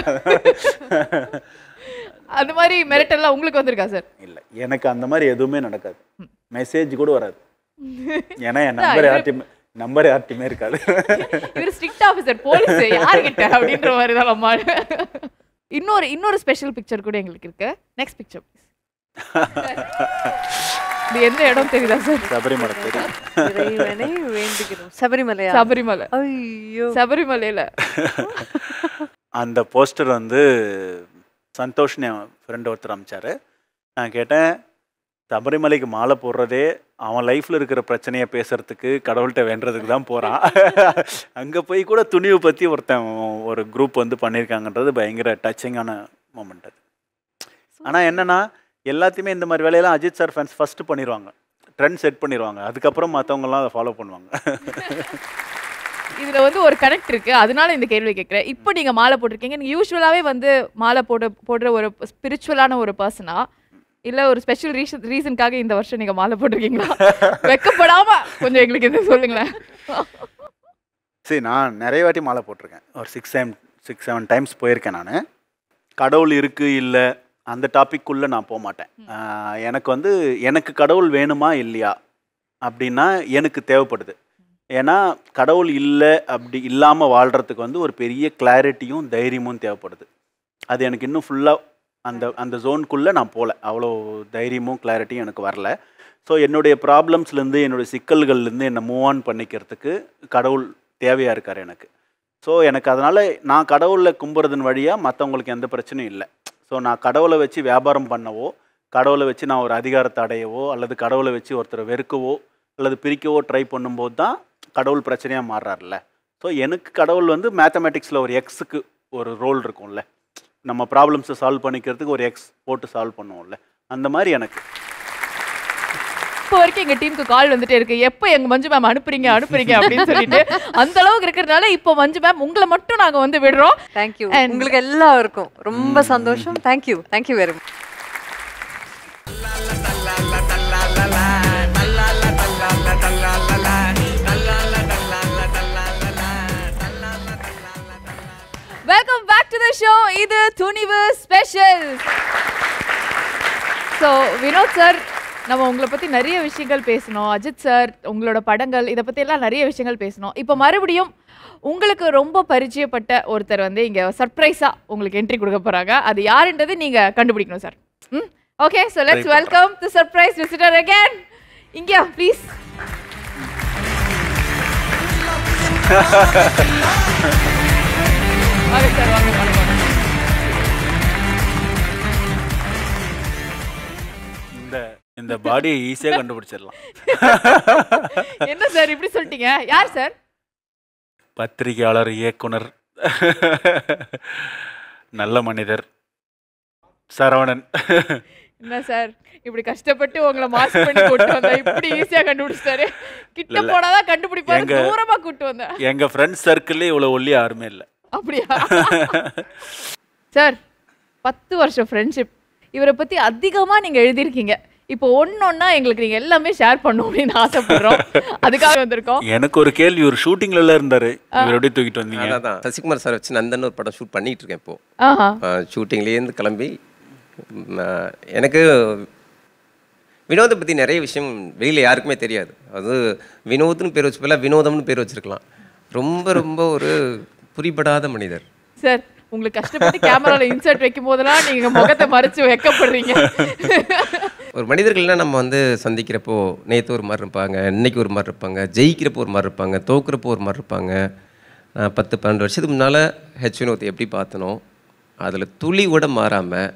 அந்த மாதிரி மிரட்டல்லாம் உங்களுக்கு வந்திருக்கா சார்
இல்லை எனக்கு அந்த மாதிரி எதுவுமே நடக்காது மெசேஜ் கூட வராது ஏன்னா என்
அதான்
நம்பர்
இவரு-
யார்ட்டையுமே நம்பர் யார்ட்டையுமே இருக்காது
இவர் ஸ்ட்ரிக்ட் ஆஃபீஸர் போலீஸ் யார்கிட்ட அப்படின்ற மாதிரி தான் நம்ம இன்னொரு இன்னொரு ஸ்பெஷல் பிக்சர் கூட எங்களுக்கு இருக்கு நெக்ஸ்ட் பிக்சர் இது எந்த இடம் தெரியுதா சார்
சபரிமலை தெரியும்
இறைவனை வேண்டுகிறோம் சபரிமலையா
சபரிமலை
ஐயோ
சபரிமலையில
அந்த போஸ்டர் வந்து சந்தோஷ்னு என் ஃப்ரெண்ட் ஒருத்தர் அமிச்சாரு நான் கேட்டேன் சபரிமலைக்கு மாலை போடுறதே அவன் லைஃப்பில் இருக்கிற பிரச்சனையை பேசுறதுக்கு கடவுள்கிட்ட வேண்டுறதுக்கு தான் போகிறான் அங்கே போய் கூட துணிவை பற்றி ஒருத்தன் ஒரு குரூப் வந்து பண்ணியிருக்காங்கன்றது பயங்கர டச்சிங்கான மூமெண்ட் அது ஆனால் என்னன்னா எல்லாத்தையுமே இந்த மாதிரி வேலையெல்லாம் அஜித் சார் ஃபேன்ஸ் ஃபஸ்ட்டு பண்ணிடுவாங்க ட்ரெண்ட் செட் பண்ணிடுவாங்க அதுக்கப்புறம் மற்றவங்கலாம் அதை ஃபாலோ பண்ணுவாங்க
இதுல வந்து ஒரு கனெக்ட் இருக்கு அதனால இந்த கேள்வி கேட்குறேன் இப்போ நீங்க மாலை போட்டிருக்கீங்க நீங்க யூஸ்வலாவே வந்து மாலை போட போடுற ஒரு ஸ்பிரிச்சுவலான ஒரு பர்சனா இல்ல ஒரு ஸ்பெஷல் ரீசன் ரீசனுக்காக இந்த வருஷம் நீங்க மாலை போட்டிருக்கீங்களா வெக்கப்படாம கொஞ்சம் எங்களுக்கு இது சொல்லுங்களேன்
சரி நான் நிறைய வாட்டி மாலை போட்டிருக்கேன் ஒரு six time six seven times போயிருக்கேன் நான் கடவுள் இருக்குது இல்லை அந்த டாபிக்குள்ளே நான் போக மாட்டேன் ஆஹ் எனக்கு வந்து எனக்கு கடவுள் வேணுமா இல்லையா அப்படின்னா எனக்கு தேவைப்படுது ஏன்னா கடவுள் இல்லை அப்படி இல்லாமல் வாழ்கிறதுக்கு வந்து ஒரு பெரிய கிளாரிட்டியும் தைரியமும் தேவைப்படுது அது எனக்கு இன்னும் ஃபுல்லாக அந்த அந்த ஜோனுக்குள்ளே நான் போகல அவ்வளோ தைரியமும் கிளாரிட்டியும் எனக்கு வரல ஸோ என்னுடைய ப்ராப்ளம்ஸ்லேருந்து என்னுடைய சிக்கல்கள்லேருந்து என்னை மூவ் ஆன் பண்ணிக்கிறதுக்கு கடவுள் தேவையாக இருக்கார் எனக்கு ஸோ எனக்கு அதனால் நான் கடவுளை கும்புறதன் வழியாக மற்றவங்களுக்கு எந்த பிரச்சனையும் இல்லை ஸோ நான் கடவுளை வச்சு வியாபாரம் பண்ணவோ கடவுளை வச்சு நான் ஒரு அதிகாரத்தை அடையவோ அல்லது கடவுளை வச்சு ஒருத்தரை வெறுக்கவோ அல்லது பிரிக்கவோ ட்ரை பண்ணும்போது தான் கடவுள் பிரச்சனையாக மாறுறாருல்ல ஸோ எனக்கு கடவுள் வந்து மேத்தமேட்டிக்ஸில் ஒரு எக்ஸுக்கு ஒரு ரோல் இருக்கும்ல நம்ம ப்ராப்ளம்ஸை சால்வ் பண்ணிக்கிறதுக்கு ஒரு எக்ஸ் போட்டு சால்வ் பண்ணுவோம்ல அந்த மாதிரி எனக்கு
இப்போ வரைக்கும் எங்க டீமுக்கு கால் வந்துட்டே இருக்கு எப்போ எங்க மஞ்சு மேம் அனுப்புறீங்க அனுப்புறீங்க அப்படின்னு சொல்லிட்டு அந்த அளவுக்கு இருக்கிறதுனால இப்போ மஞ்சு மேம் உங்களை மட்டும் நாங்க வந்து விடுறோம்
தேங்க்யூ உங்களுக்கு எல்லாருக்கும் ரொம்ப சந்தோஷம் thank you thank you very much
welcome back to the show இது Thunivu special so Vinoth sir நம்ம உங்களை பற்றி நிறைய விஷயங்கள் பேசணும் அஜித் சார் உங்களோட படங்கள் இதை பற்றி எல்லாம் நிறைய விஷயங்கள் பேசணும் இப்போ மறுபடியும் உங்களுக்கு ரொம்ப பரிச்சயப்பட்ட ஒருத்தர் வந்து இங்கே சர்ப்ரைஸாக உங்களுக்கு என்ட்ரி கொடுக்க போகிறாங்க அது யாருன்றது நீங்கள் கண்டுபிடிக்கணும் சார் ம் okay so let's
Try
welcome the surprise visitor again இங்கே ப்ளீஸ் வாங்க சார் வாங்க வாங்க வாங்க
இந்த இந்த பாடியை ஈஸியாக கண்டுபிடிச்சிடலாம்
என்ன சார் இப்படி சொல்லிட்டீங்க யார் சார்
பத்திரிகையாளர் இயக்குனர் நல்ல மனிதர் சரவணன்
என்ன சார் இப்படி கஷ்டப்பட்டு உங்களை மாஸ்க் பண்ணி கூட்டு வந்தா இப்படி ஈஸியா கண்டுபிடிச்சாரு கிட்ட
இல்ல, இல்ல.
போனாதான் கண்டுபிடிப்பாரு
எங்க-
தூரமா கூட்டு வந்தேன்
எங்க ஃப்ரெண்ட்ஸ் சர்க்கிள்லேயே இவ்வளோ ஒல்லி யாருமே இல்லை
அப்படியா சார் பத்து வருஷம் ஃப்ரெண்ட்ஷிப் இவரை பத்தி அதிகமா நீங்க எழுதியிருக்கீங்க இப்போ ஒன்னொன்னா எங்களுக்கு நீங்க எல்லாமே ஷேர் பண்ணும் அப்படின்னு ஆசைப்படுறோம் அதுக்காக வந்திருக்கோம்
எனக்கு ஒரு கேள்வி ஒரு ஷூட்டிங்ல இருந்தாரு இவர் எப்படி தூக்கிட்டு வந்தீங்க
அதான் சசிகுமார் சார் வச்சு நந்தன் ஒரு படம் ஷூட் பண்ணிட்டு இருக்கேன் இப்போ
ஆஹா.
ஷூட்டிங்லேருந்து கிளம்பி ம், ஆ, எனக்கு வினோதை பற்றி நிறைய விஷயம் வெளியில் யாருக்குமே தெரியாது அது வினோத்னு பேர் வச்சு பதிலா வினோதம்னு பேர் வச்சிருக்கலாம் ரொம்ப ரொம்ப ஒரு புரிபடாத மனிதர்
சார் உங்களுக்கு கஷ்டப்பட்டு கேமரால இன்சர்ட் வைக்கும் போதெல்லாம் நீங்க முகத்தை மறைச்சு வெக்கப்படுறீங்க
ஒரு மனிதர்கள்லாம் நம்ம வந்து சந்திக்கிறப்போ நேற்று ஒரு மாதிரி இருப்பாங்க இன்னைக்கு ஒரு மாதிரி இருப்பாங்க ஜெயிக்கிறப்போ ஒரு மாதிரி இருப்பாங்க தோக்குறப்போ ஒரு மாதிரி இருப்பாங்க நான் பத்து பன்னெண்டு வருஷத்துக்கு முன்னால் ஹெச் வினோத்தை எப்படி பார்த்தனோ அதில் துளி கூட மாறாமல்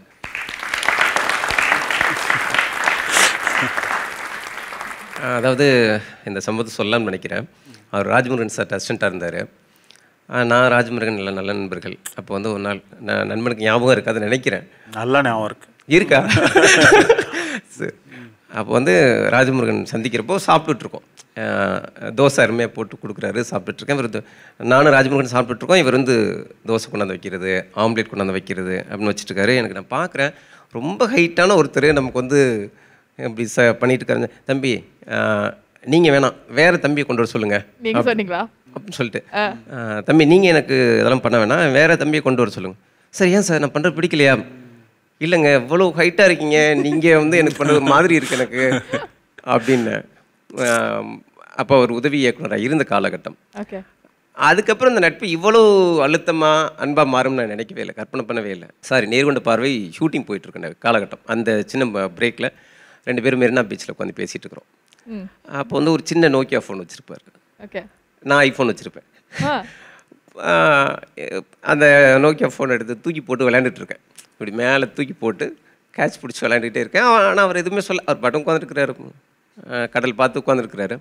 அதாவது இந்த சம்பவத்தை சொல்லலாம்னு நினைக்கிறேன் அவர் ராஜ்முருகன் சார் அசிஸ்டண்ட்டாக இருந்தார் நான் ராஜ்முருகன் நல்ல நல்ல நண்பர்கள் அப்போ வந்து ஒரு நாள் நான் நண்பனுக்கு ஞாபகம் இருக்காதுன்னு நினைக்கிறேன்
நல்லா ஞாபகம் இருக்கு
இருக்கா சரி. அப்போ வந்து ராஜமுருகன் சந்திக்கிறப்போ சாப்பிட்டுட்டு இருக்கோம் அஹ் தோசை அருமையாக போட்டு கொடுக்குறாரு சாப்பிட்டுட்டு இருக்கேன் இவர் வந்து- நானும் ராஜமுருகன் சாப்பிட்டுட்டு இருக்கோம் இவர் வந்து தோசை கொண்டாந்து வைக்கிறது ஆம்லேட் கொண்டாந்து வைக்கிறது அப்படின்னு வச்சுட்டு இருக்காரு எனக்கு நான் பார்க்குறேன் ரொம்ப ஹைட்டான ஒருத்தர் நமக்கு வந்து இப்படி ச பண்ணிட்டு இருக்காரு தம்பி நீங்கள் வேணாம் வேற தம்பியை கொண்டு வர சொல்லுங்க
நீங்க
அப்~
சொன்னீங்களா
அப்படின்னு சொல்லிட்டு அஹ் தம்பி நீங்கள் எனக்கு இதெல்லாம் பண்ண வேணாம் வேற தம்பியை கொண்டு வர சொல்லுங்க சார் ஏன் சார் நான் பண்ணுறது பிடிக்கலையா இல்லைங்க இவ்வளோ ஹைட்டாக இருக்கீங்க நீங்கள் வந்து எனக்கு பண்ண ஒரு மாதிரி இருக்கு எனக்கு அப்படின்னு அப்போ அவர் உதவி இயக்குனராக இருந்த காலகட்டம்
ஓகே
அதுக்கப்புறம் இந்த நட்பு இவ்வளோ அழுத்தமாக அன்பாக மாறும்னு நான் நினைக்கவே இல்லை கற்பனை பண்ணவே இல்லை சாரி நேர்கொண்ட பார்வை ஷூட்டிங் போயிட்டு இருக்க காலகட்டம் அந்த சின்ன பிரேக்கில் ரெண்டு பேரும் மெரினா பீச்சில் உட்காந்து பேசிகிட்டு இருக்கிறோம்
ம்
அப்போ வந்து ஒரு சின்ன நோக்கியா ஃபோன் வச்சுருப்பாரு
ஓகே
நான் ஐஃபோன் வச்சுருப்பேன்
ஆ
ஆஹ் அந்த நோக்கியா ஃபோன் எடுத்து தூக்கி போட்டு விளையாண்டுட்டு இருக்கேன் இப்படி மேலே தூக்கி போட்டு கேட்ச் பிடிச்சி விளையாண்டுக்கிட்டே இருக்கேன் ஆனால் அவர் எதுவுமே சொல்ல அவர் பாட்டும் உட்காந்துருக்கிறாரு கடல் பார்த்து உட்காந்துருக்கிறாரு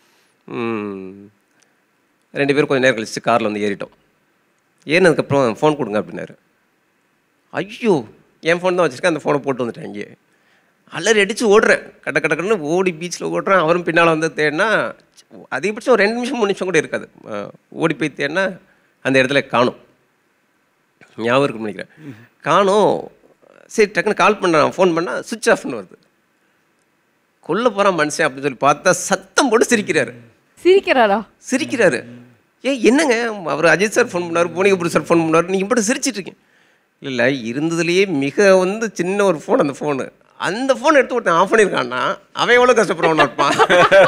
ரெண்டு பேரும் கொஞ்சம் நேரம் கழிச்சு காரில் வந்து ஏறிட்டோம் ஏறினதுக்கப்புறம் ஃபோன் கொடுங்க அப்படின்னாரு ஐயோ என் ஃபோன் தான் வச்சுருக்கேன் அந்த ஃபோனை போட்டு வந்துட்டேன் இங்கே அலறி அடித்து ஓடுறேன் கட்ட கட்ட கடன்னு ஓடி பீச்சில் ஓடுறேன் அவரும் பின்னால் வந்து தேடினா அதிகபட்சம் ஒரு ரெண்டு நிமிஷம் மூணு நிமிஷம் கூட இருக்காது அஹ் ஓடி போய் தேடினா அந்த இடத்துல காணும் ஞாபகம் இருக்குன்னு நினைக்கிறேன் காணும் சரி டக்குன்னு கால் பண்ண ஃபோன் பண்ணால் சுவிட்ச் ஆஃப்னு வருது கொல்ல போகிறான் மனுஷன் அப்படின்னு சொல்லி பார்த்தா சத்தம் போட்டு சிரிக்கிறாரு
சிரிக்கிறாரா
சிரிக்கிறாரு ஏன் என்னங்க அவர் அஜித் சார் ஃபோன் பண்ணார் புவனிகபுரி சார் ஃபோன் பண்ணார் நீங்கள் மட்டும் சிரிச்சிட்டு இருக்கீங்க இல்லை இருந்ததுலேயே மிக வந்து சின்ன ஒரு ஃபோன் அந்த ஃபோனு அந்த ஃபோன் எடுத்து ஒருத்தன் ஆஃப் பண்ணியிருக்கான்னா அவன் எவ்வளோ கஷ்டப்படுவான் இருப்பான்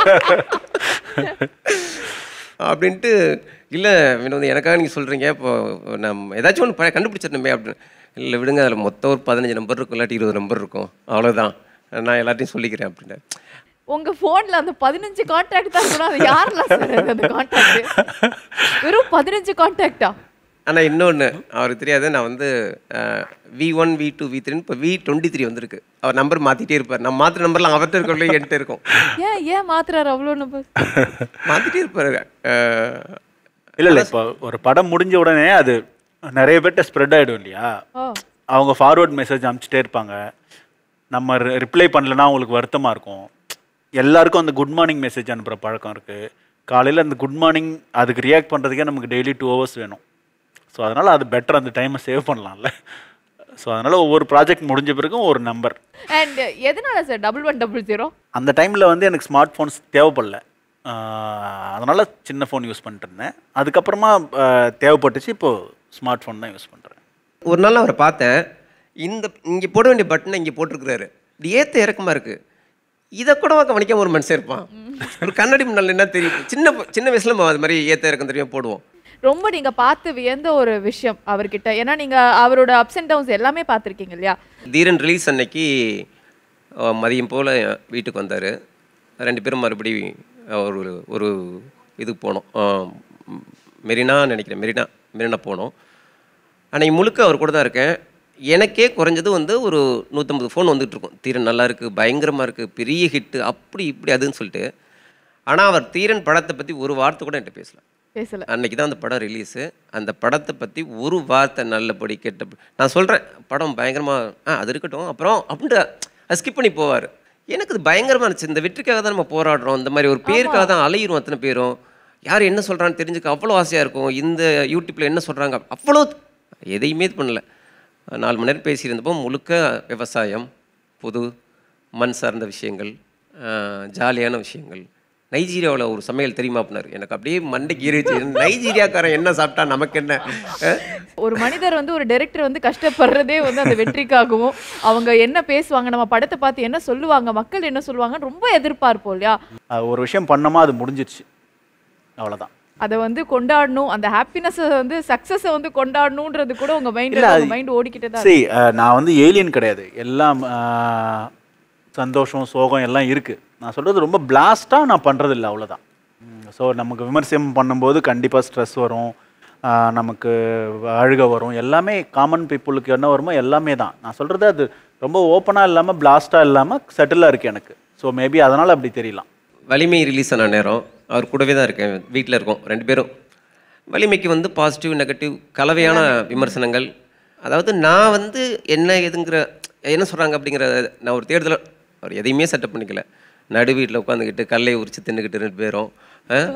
அப்படின்ட்டு இல்லை வினோத் எனக்காக நீங்கள் சொல்கிறீங்க இப்போ நம்ம ஏதாச்சும் ஒன்று ப கண்டுபிடிச்சிடணுமே அப்படின்னு இல்லை விடுங்க அதில் மொத்தம் ஒரு பதினஞ்சு நம்பர் இருக்கும் இல்லாட்டி இருபது நம்பர் இருக்கும் அவ்வளோதான் நான் எல்லாத்தையும் சொல்லிக்கிறேன் அப்படின்னு
உங்க போன்ல அந்த பதினஞ்சு கான்டாக்ட் தான் இருக்கணும் அது யாரெல்லாம் சார் அது அந்த கான்டாக்ட் வெறும் பதினஞ்சு கான்டாக்டா
ஆனால் இன்னொன்று அவருக்கு தெரியாது நான் வந்து V one V two V த்ரீன்னு இப்போ வி டுவெண்ட்டி த்ரீ வந்திருக்கு அவர் நம்பர் மாற்றிட்டே இருப்பார் நான் மாற்ற நம்பர்லாம் அவர்கிட்ட இருக்கவில்லை என்கிட்ட இருக்கும்
ஏன் ஏன் மாத்துறாரு அவ்வளோ நம்பர்
மாற்றிட்டே இருப்பார்
இல்லை இல்லை இப்போ ஒரு படம் முடிஞ்ச உடனே அது நிறைய பேர்கிட்ட ஸ்ப்ரெட் ஆகிடும் இல்லையா
ஓ
அவங்க ஃபார்வர்ட் மெசேஜ் அனுப்பிச்சிட்டே இருப்பாங்க நம்ம ரிப்ளை பண்ணலன்னா அவங்களுக்கு வருத்தமாக இருக்கும் எல்லாருக்கும் அந்த குட் மார்னிங் மெசேஜ் அனுப்புகிற பழக்கம் இருக்குது காலையில் அந்த குட் மார்னிங் அதுக்கு ரியாக்ட் பண்ணுறதுக்கே நமக்கு டெய்லி டூ ஹவர்ஸ் வேணும் ஸோ அதனால் அது பெட்டர் அந்த டைமை சேவ் பண்ணலாம்ல ஸோ அதனால் ஒவ்வொரு ப்ராஜெக்ட் முடிஞ்ச பிறகும் ஒரு நம்பர்
அண்ட் எதனால sir double one double zero
அந்த டைமில் வந்து எனக்கு ஸ்மார்ட் ஃபோன்ஸ் தேவைப்படல அதனால் சின்ன ஃபோன் யூஸ் பண்ணிட்டு இருந்தேன் அதுக்கப்புறமா ஆஹ், தேவைப்பட்டுச்சு இப்போது ஸ்மார்ட் ஃபோன் தான் யூஸ் பண்ணுறேன்
ஒரு நாள் அவரை பார்த்தேன் இந்த இங்கே போட வேண்டிய பட்டனை இங்கே போட்டிருக்கிறாரு இது ஏற்ற இறக்கமாக இருக்குது இதை கூட கவனிக்காம ஒரு மனுஷன் இருப்பான் ஒரு கண்ணாடி முன்னால் என்ன தெரியும் சின்ன ப- சின்ன வயசுல நம்ம அது மாதிரி ஏற்ற இறக்கம் தெரியாம போடுவோம்
ரொம்ப நீங்க பார்த்து வியந்த ஒரு விஷயம் அவர்கிட்ட ஏன்னா நீங்க அவரோட அப்ஸ் அண்ட் டவுன்ஸ் எல்லாமே பார்த்துருக்கீங்க இல்லையா
தீரன் ரிலீஸ் அன்னைக்கு அஹ், மதியம் போல் வீட்டுக்கு வந்தார் ரெண்டு பேரும் மறுபடியும் அஹ், ஒரு ஒரு இதுக்கு போனோம் அஹ், ம், மெரினா நினைக்கிறேன் மெரினா மெரினா போனோம் அன்னைக்கு முழுக்க அவர் கூட தான் இருக்கேன் எனக்கே குறைஞ்சது வந்து ஒரு நூற்றம்பது ஃபோன் வந்துட்டு இருக்கும் தீரன் நல்லா இருக்குது பயங்கரமாக இருக்குது பெரிய ஹிட்டு அப்படி இப்படி அதுன்னு சொல்லிட்டு ஆனால் அவர் தீரன் படத்தை பற்றி ஒரு வார்த்தை கூட என்கிட்ட பேசல
பேசல
அன்னைக்கு தான் அந்த படம் ரிலீஸு அந்த படத்தை பற்றி ஒரு வார்த்தை நல்லபடி கெட்ட நான் சொல்கிறேன் படம் பயங்கரமாக ஆ அது இருக்கட்டும் அப்புறம் அப்படின்ட்டு அது ஸ்கிப் பண்ணி போவார் எனக்கு அது பயங்கரமாக இருந்துச்சு இந்த வெற்றிக்காக தான் நம்ம போராடுறோம் இந்த மாதிரி ஒரு பேருக்காக தான் அலையிரும் அத்தனை பேரும் யார் என்ன சொல்கிறான்னு தெரிஞ்சுக்க அவ்வளோ ஆசையாக இருக்கும் இந்த யூடியூப்பில் என்ன சொல்கிறாங்க அவ்வளோ எதையுமே இது பண்ணல நாலு மணி நேரம் பேசியிருந்தப்போ முழுக்க விவசாயம் புது மண் சார்ந்த விஷயங்கள் ஆஹ், ஜாலியான விஷயங்கள் நைஜீரியாவில் ஒரு சமையல் தெரியுமா அப்படின்னாரு எனக்கு அப்படியே மண்டைக்கு ஏறிச்சு நைஜீரியாக்காரன் என்ன சாப்பிட்டா நமக்கு என்ன அஹ்?
ஒரு மனிதர் வந்து ஒரு டைரக்டர் வந்து கஷ்டப்படுறதே வந்து அந்த வெற்றிக்காகவும் அவங்க என்ன பேசுவாங்க நம்ம படத்தை பார்த்து என்ன சொல்லுவாங்க மக்கள் என்ன சொல்லுவாங்கன்னு ரொம்ப எதிர்பார்ப்போம் இல்லையா
அது ஒரு விஷயம் பண்ணோமா அது முடிஞ்சிருச்சு அவ்வளோதான்
அதை வந்து கொண்டாடணும் அந்த ஹாப்பினஸ் வந்து சக்சஸை வந்து கொண்டாடணுன்றது கூட உங்க மைண்ட்
இல்ல, அது-
உங்க மைண்ட் ஓடிக்கிட்டே தான்
சரி
இருக்கு.
நான் வந்து ஏலியன் கிடையாது எல்லாம் ஆஹ், சந்தோஷம் சோகம் எல்லாம் இருக்குது நான் சொல்கிறது ரொம்ப பிளாஸ்ட்டாக நான் பண்ணுறது இல்லை அவ்வளோதான் ஸோ நமக்கு விமர்சனம் பண்ணும்போது கண்டிப்பாக ஸ்ட்ரெஸ் வரும் ஆஹ், நமக்கு அழுக வரும் எல்லாமே காமன் பீப்புளுக்கு என்ன வருமோ எல்லாமே தான் நான் சொல்கிறது அது ரொம்ப ஓப்பனாக இல்லாமல் பிளாஸ்ட்டாக இல்லாமல் செட்டிலாக இருக்குது எனக்கு ஸோ மேபி அதனால் அப்படி தெரியலாம்
வலிமை ரிலீஸ் ஆன நேரம் அவர் கூடவே தான் இருக்கேன் வீட்டில் இருக்கோம் ரெண்டு பேரும் வலிமைக்கு வந்து பாசிட்டிவ் நெகட்டிவ் கலவையான விமர்சனங்கள் அதாவது நான் வந்து என்ன எதுங்கிற என்ன சொல்கிறாங்க அப்படிங்கிற நான் ஒரு தேடுதல் அவர் எதையுமே செட்டப் பண்ணிக்கல நடு வீட்டில் உட்காந்துக்கிட்டு கல்லை உரிச்சு தின்னுக்கிட்டு ரெண்டு பேரும் அஹ்,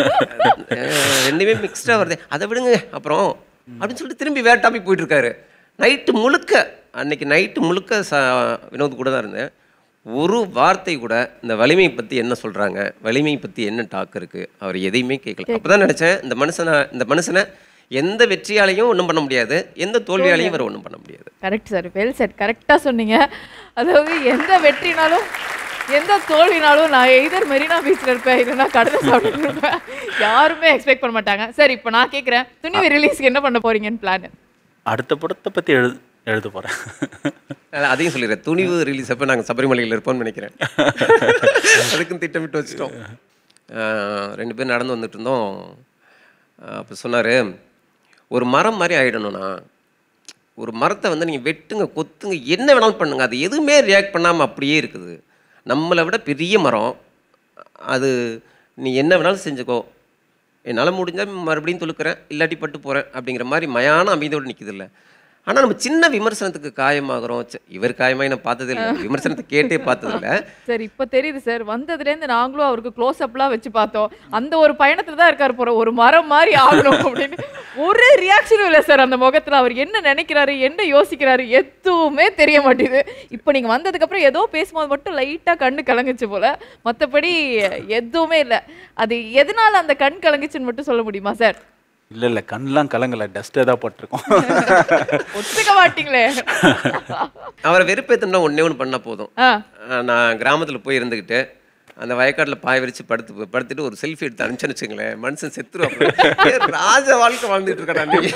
அஹ், ரெண்டுமே மிக்ஸ்டாக வருது அதை விடுங்க அப்புறம் அப்படின்னு சொல்லிட்டு திரும்பி வேற டாபிக் போயிட்டு இருக்காரு நைட்டு முழுக்க அன்னைக்கு நைட்டு முழுக்க ச வினோத் கூட தான் இருந்தேன் ஒரு வார்த்தை கூட இந்த வலிமை பற்றி என்ன சொல்கிறாங்க வலிமை பற்றி என்ன டாக் இருக்குது அவர் எதையுமே கேட்கல அப்போ தான் நினச்சேன் இந்த மனுஷனை இந்த மனுஷனை எந்த வெற்றியாலையும் ஒன்றும் பண்ண முடியாது எந்த தோல்வியாலையும் இவர் ஒன்றும் பண்ண முடியாது
கரெக்ட் சார் வெல் செட் கரெக்டாக சொன்னீங்க அதாவது எந்த வெற்றினாலும் எந்த தோல்வினாலும் நான் எய்தர் மெரினா பீச்சில் இருப்பேன் இல்லைன்னா கடலை சாப்பிட்டு இருப்பேன் யாருமே எக்ஸ்பெக்ட் பண்ண மாட்டாங்க சரி இப்போ நான் கேட்குறேன் துணிவு ரிலீஸ்க்கு என்ன பண்ண போறீங்கன்னு பிளான்
அடுத்த படத்தை பற்றி எழுது எழுத போகிறேன்
அதான் அதையும் சொல்லிடுறேன் துணிவு ரிலீஸ் அப்போ நாங்கள் சபரிமலையில் இருப்போம்னு நினைக்கிறேன் அதுக்கும் திட்டமிட்டு வச்சுட்டோம் ஆஹ் ரெண்டு பேரும் நடந்து வந்துட்டு இருந்தோம் அப்போ சொன்னார் ஒரு மரம் மாதிரி ஆகிடணும்ண்ணா ஒரு மரத்தை வந்து நீங்கள் வெட்டுங்க கொத்துங்க என்ன வேணாலும் பண்ணுங்க அது எதுவுமே ரியாக்ட் பண்ணாமல் அப்படியே இருக்குது நம்மளை விட பெரிய மரம் அது நீ என்ன வேணாலும் செஞ்சுக்கோ என்னால் முடிஞ்சால் மறுபடியும் தொழுக்கிறேன் இல்லாட்டி பட்டு போகிறேன் அப்படிங்கிற மாதிரி மயான அமைதியோடு நிற்குது இல்லை ஆனால் நம்ம சின்ன விமர்சனத்துக்கு காயமாகறோம் ச்சே, இவர் காயமாகி நான் பார்த்ததே இல்லை விமர்சனத்தை கேட்டே பார்த்ததில்ல
சரி இப்போ தெரியுது சார் வந்ததுலேருந்து நாங்களும் அவருக்கு க்ளோஸ் அப்லாம் வச்சு பார்த்தோம் அந்த ஒரு பயணத்தில் தான் இருக்கார் போற ஒரு மரம் மாதிரி ஆகணும் அப்படின்னு ஒரு ரியாக்ஷனும் இல்லை சார் அந்த முகத்தில் அவர் என்ன நினைக்கிறாரு என்ன யோசிக்கிறாரு எதுவுமே தெரிய மாட்டேங்குது இப்போ நீங்கள் வந்ததுக்கப்புறம் ஏதோ பேசும்போது மட்டும் லைட்டாக கண்ணு கலங்குச்சு போல மற்றபடி எதுவுமே இல்லை அது எதனால அந்த கண் கலங்குச்சுன்னு மட்டும் சொல்ல முடியுமா சார்
இல்லை இல்லை கண்ணெலாம் கலங்கலை டஸ்ட் ஏதாவது பட்டிருக்கோம்
ஒத்துக்க மாட்டீங்களே
அவரை வெறுப்பேற்றணும்னா ஒன்றே ஒன்று பண்ணால் போதும்
ஆ
ஆஹ் நான் கிராமத்தில் போய் இருந்துக்கிட்டு அந்த வயக்காட்டில் பாய விரிச்சு படுத்து படுத்துட்டு ஒரு செல்ஃபி எடுத்து அனுப்பிச்சுன்னு வச்சுங்களேன் மனுஷன் செத்துருவான் ராஜ வாழ்க்கை வாழ்ந்துட்டு இருக்கேன் அன்னைக்கு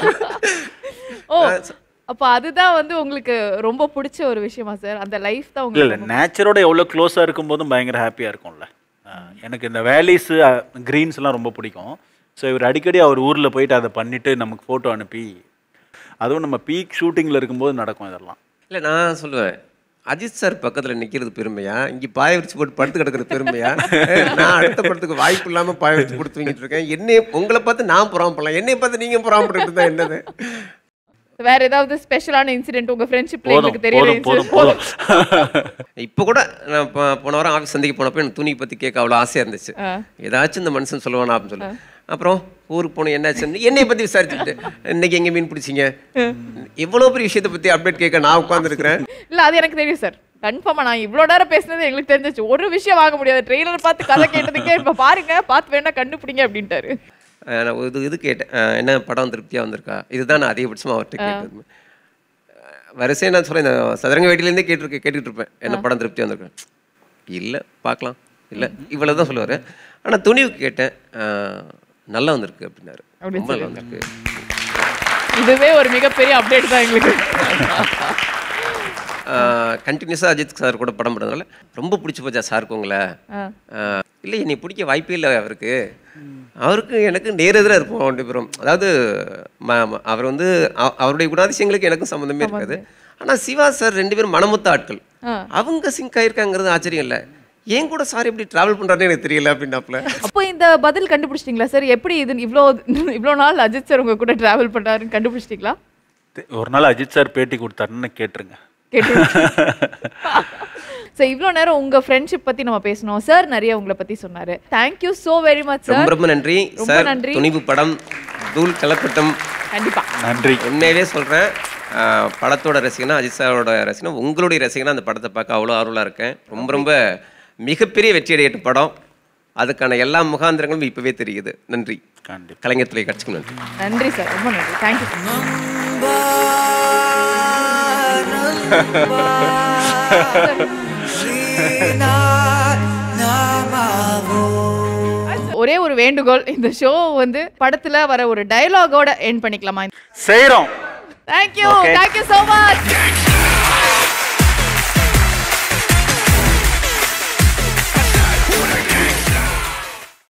ஓ அப்போ அதுதான் வந்து உங்களுக்கு ரொம்ப பிடிச்ச ஒரு விஷயமா சார் அந்த லைஃப் தான்
இல்லை இல்லை
உங்களுக்கு
நேச்சரோட எவ்வளோ க்ளோஸாக இருக்கும்போதும் பயங்கர ஹாப்பியாக இருக்கும்ல அஹ் எனக்கு இந்த வேலிஸு க்ரீன்ஸ்லாம் ரொம்ப பிடிக்கும் ஸோ இவர் அடிக்கடி அவர் ஊரில் போயிட்டு அதை பண்ணிவிட்டு நமக்கு ஃபோட்டோ அனுப்பி அதுவும் நம்ம பீக் ஷூட்டிங்கில் இருக்கும்போது நடக்கும் இதெல்லாம்
இல்லை நான் சொல்லுவேன் அஜித் சார் பக்கத்தில் நிற்கிறது பெருமையா இங்கே பாய விரிச்சு போட்டு படுத்து கிடக்கிறது பெருமையா நான் அடுத்த படத்துக்கு வாய்ப்பு இல்லாமல் பாய விரிச்சு கொடுத்து தூங்கிட்டு இருக்கேன் என்னை உங்களை பார்த்து நான் புறாமப்படலாம் என்னை பார்த்து நீங்கள் புறாமப்பட்டு இருந்தா என்னது
வேற ஏதாவது ஸ்பெஷலான இன்சிடென்ட் உங்க ஃப்ரெண்ட்ஷிப்ல
போதும்
எங்களுக்கு தெரியல
போதும் போதும் போதும்
இப்போ கூட நான் போ- போன வாரம் ஆஃபீஸ் சந்திக்க போனப்போ எனக்கு துணி பற்றி கேட்க அவ்வளோ ஆசையாக இருந்துச்சு
ஆ.
ஏதாச்சும் இந்த மனுஷன் சொல்லுவானா அப்படின்னு சொல்லி அப்புறம் ஊருக்கு போனோம் என்னாச்சுன்னு என்னை பற்றி விசாரிச்சுட்டு இன்னைக்கு எங்கே மீன் பிடிச்சிங்க இவ்வளோ பெரிய விஷயத்தை பற்றி அப்டேட் கேட்க நான் உட்காந்துருக்கிறேன்
இல்ல அது எனக்கு தெரியும் சார் கன்ஃபார்மா நான் இவ்வளோ நேரம் பேசுனது எங்களுக்கு தெரிஞ்சிச்சு ஒரு விஷயம் வாங்க முடியாது ட்ரெய்லர் பார்த்து கதை கேட்டதுக்கே இப்ப பாருங்க பார்த்து வேணா கண்டுபிடிங்க அப்படின்ட்டாரு
அஹ் நான் இது இது கேட்டேன் அஹ் என்ன படம் திருப்தியாக வந்திருக்கா இதுதான் நான் அதிகபட்சமாக அவர்கிட்ட கேட்டது வரிசையாக நான் சொல்கிறேன் இந்த சதுரங்க வேட்டிலேருந்தே கேட்டிருக்கேன் கேட்டுட்டு இருப்பேன் என்ன படம் திருப்தியாக வந்திருக்கேன் இல்லை பார்க்கலாம் இல்லை இவ்வளோ தான் சொல்லுவார் ஆனால் துணிவுக்கு கேட்டேன் அஹ் நல்லா வந்திருக்கு அப்படின்னாரு
அப்படின்னு
ரொம்ப நல்லா வந்திருக்கு
இதுவே ஒரு மிகப்பெரிய அப்டேட் தான் எங்களுக்கு
கண்டினியூஸாக அஜித் சார் கூட படம் பண்ணுறதுனால ரொம்ப பிடிச்சி போச்சா சாருக்கு உங்களை
ஆ.
ஆஹ் இல்லை என்னை பிடிக்க வாய்ப்பே இல்லை அவருக்கு அவருக்கு எனக்கு நேரெதிராக இருப்போம் ரெண்டு பேரும் அதாவது ம- ம- அவர் வந்து அவ- அவருடைய குணாதிசயங்களுக்கு எனக்கும் சம்மந்தமே இருக்காது ஆனால் சிவா சார் ரெண்டு பேரும் மனமுத்த ஆட்கள்
ஆ.
அவங்க சிங்க் ஆயிருக்காங்கிறது ஆச்சரியம் இல்லை ஏன் கூட சார் எப்படி ட்ராவல் பண்ணுறாருன்னு எனக்கு தெரியல அப்படின்னாப்புல
அப்போ இந்த பதில் கண்டுபிடிச்சிட்டீங்களா சார் எப்படி இது இவ்வளோ இவ்வளோ நாள் அஜித் சார் உங்க கூட டிராவல் பண்றாருன்னு கண்டுபிடிச்சிட்டீங்களா
ஒரு நாள் அஜித் சார் பேட்டி கொடுத்தாருன்னு கேட்டுருங்க
கேட்டு சார் இவ்வளோ நேரம் உங்க ஃப்ரெண்ட்ஷிப் பத்தி நம்ம பேசணும் சார் நிறைய உங்களை பத்தி சொன்னாரு தேங்க்யூ ஸோ வெரி மச்
ரொம்ப
சார்
ரொம்ப நன்றி
ரொம்ப
சார்
நன்றி.
துணிவு படம் தூள் கலப்பட்டம்
கண்டிப்பா
நன்றி
உண்மையிலே சொல்கிறேன் படத்தோட ரசிகனா அஜித் சாரோட ரசிகனா உங்களுடைய ரசிகனா அந்த படத்தை பார்க்க அவ்வளோ ஆர்வலாக இருக்கேன் ரொம்ப ரொம்ப மிகப்பெரிய வெற்றி அடையட்டும் படம் அதுக்கான எல்லா முகாந்திரங்களும் இப்போவே தெரியுது நன்றி
கண்டிப்பாக
கலைஞர் தொலைக்காட்சிக்கு நன்றி
நன்றி சார் ரொம்ப நன்றி தேங்க்யூ ஒரே ஒரு வேண்டுகோள் இந்த ஷோ வந்து படத்துல வர ஒரு டயலாகோட எண்ட் பண்ணிக்கலாமா
செய்கிறோம்
thank you
Okay.
Thank you so much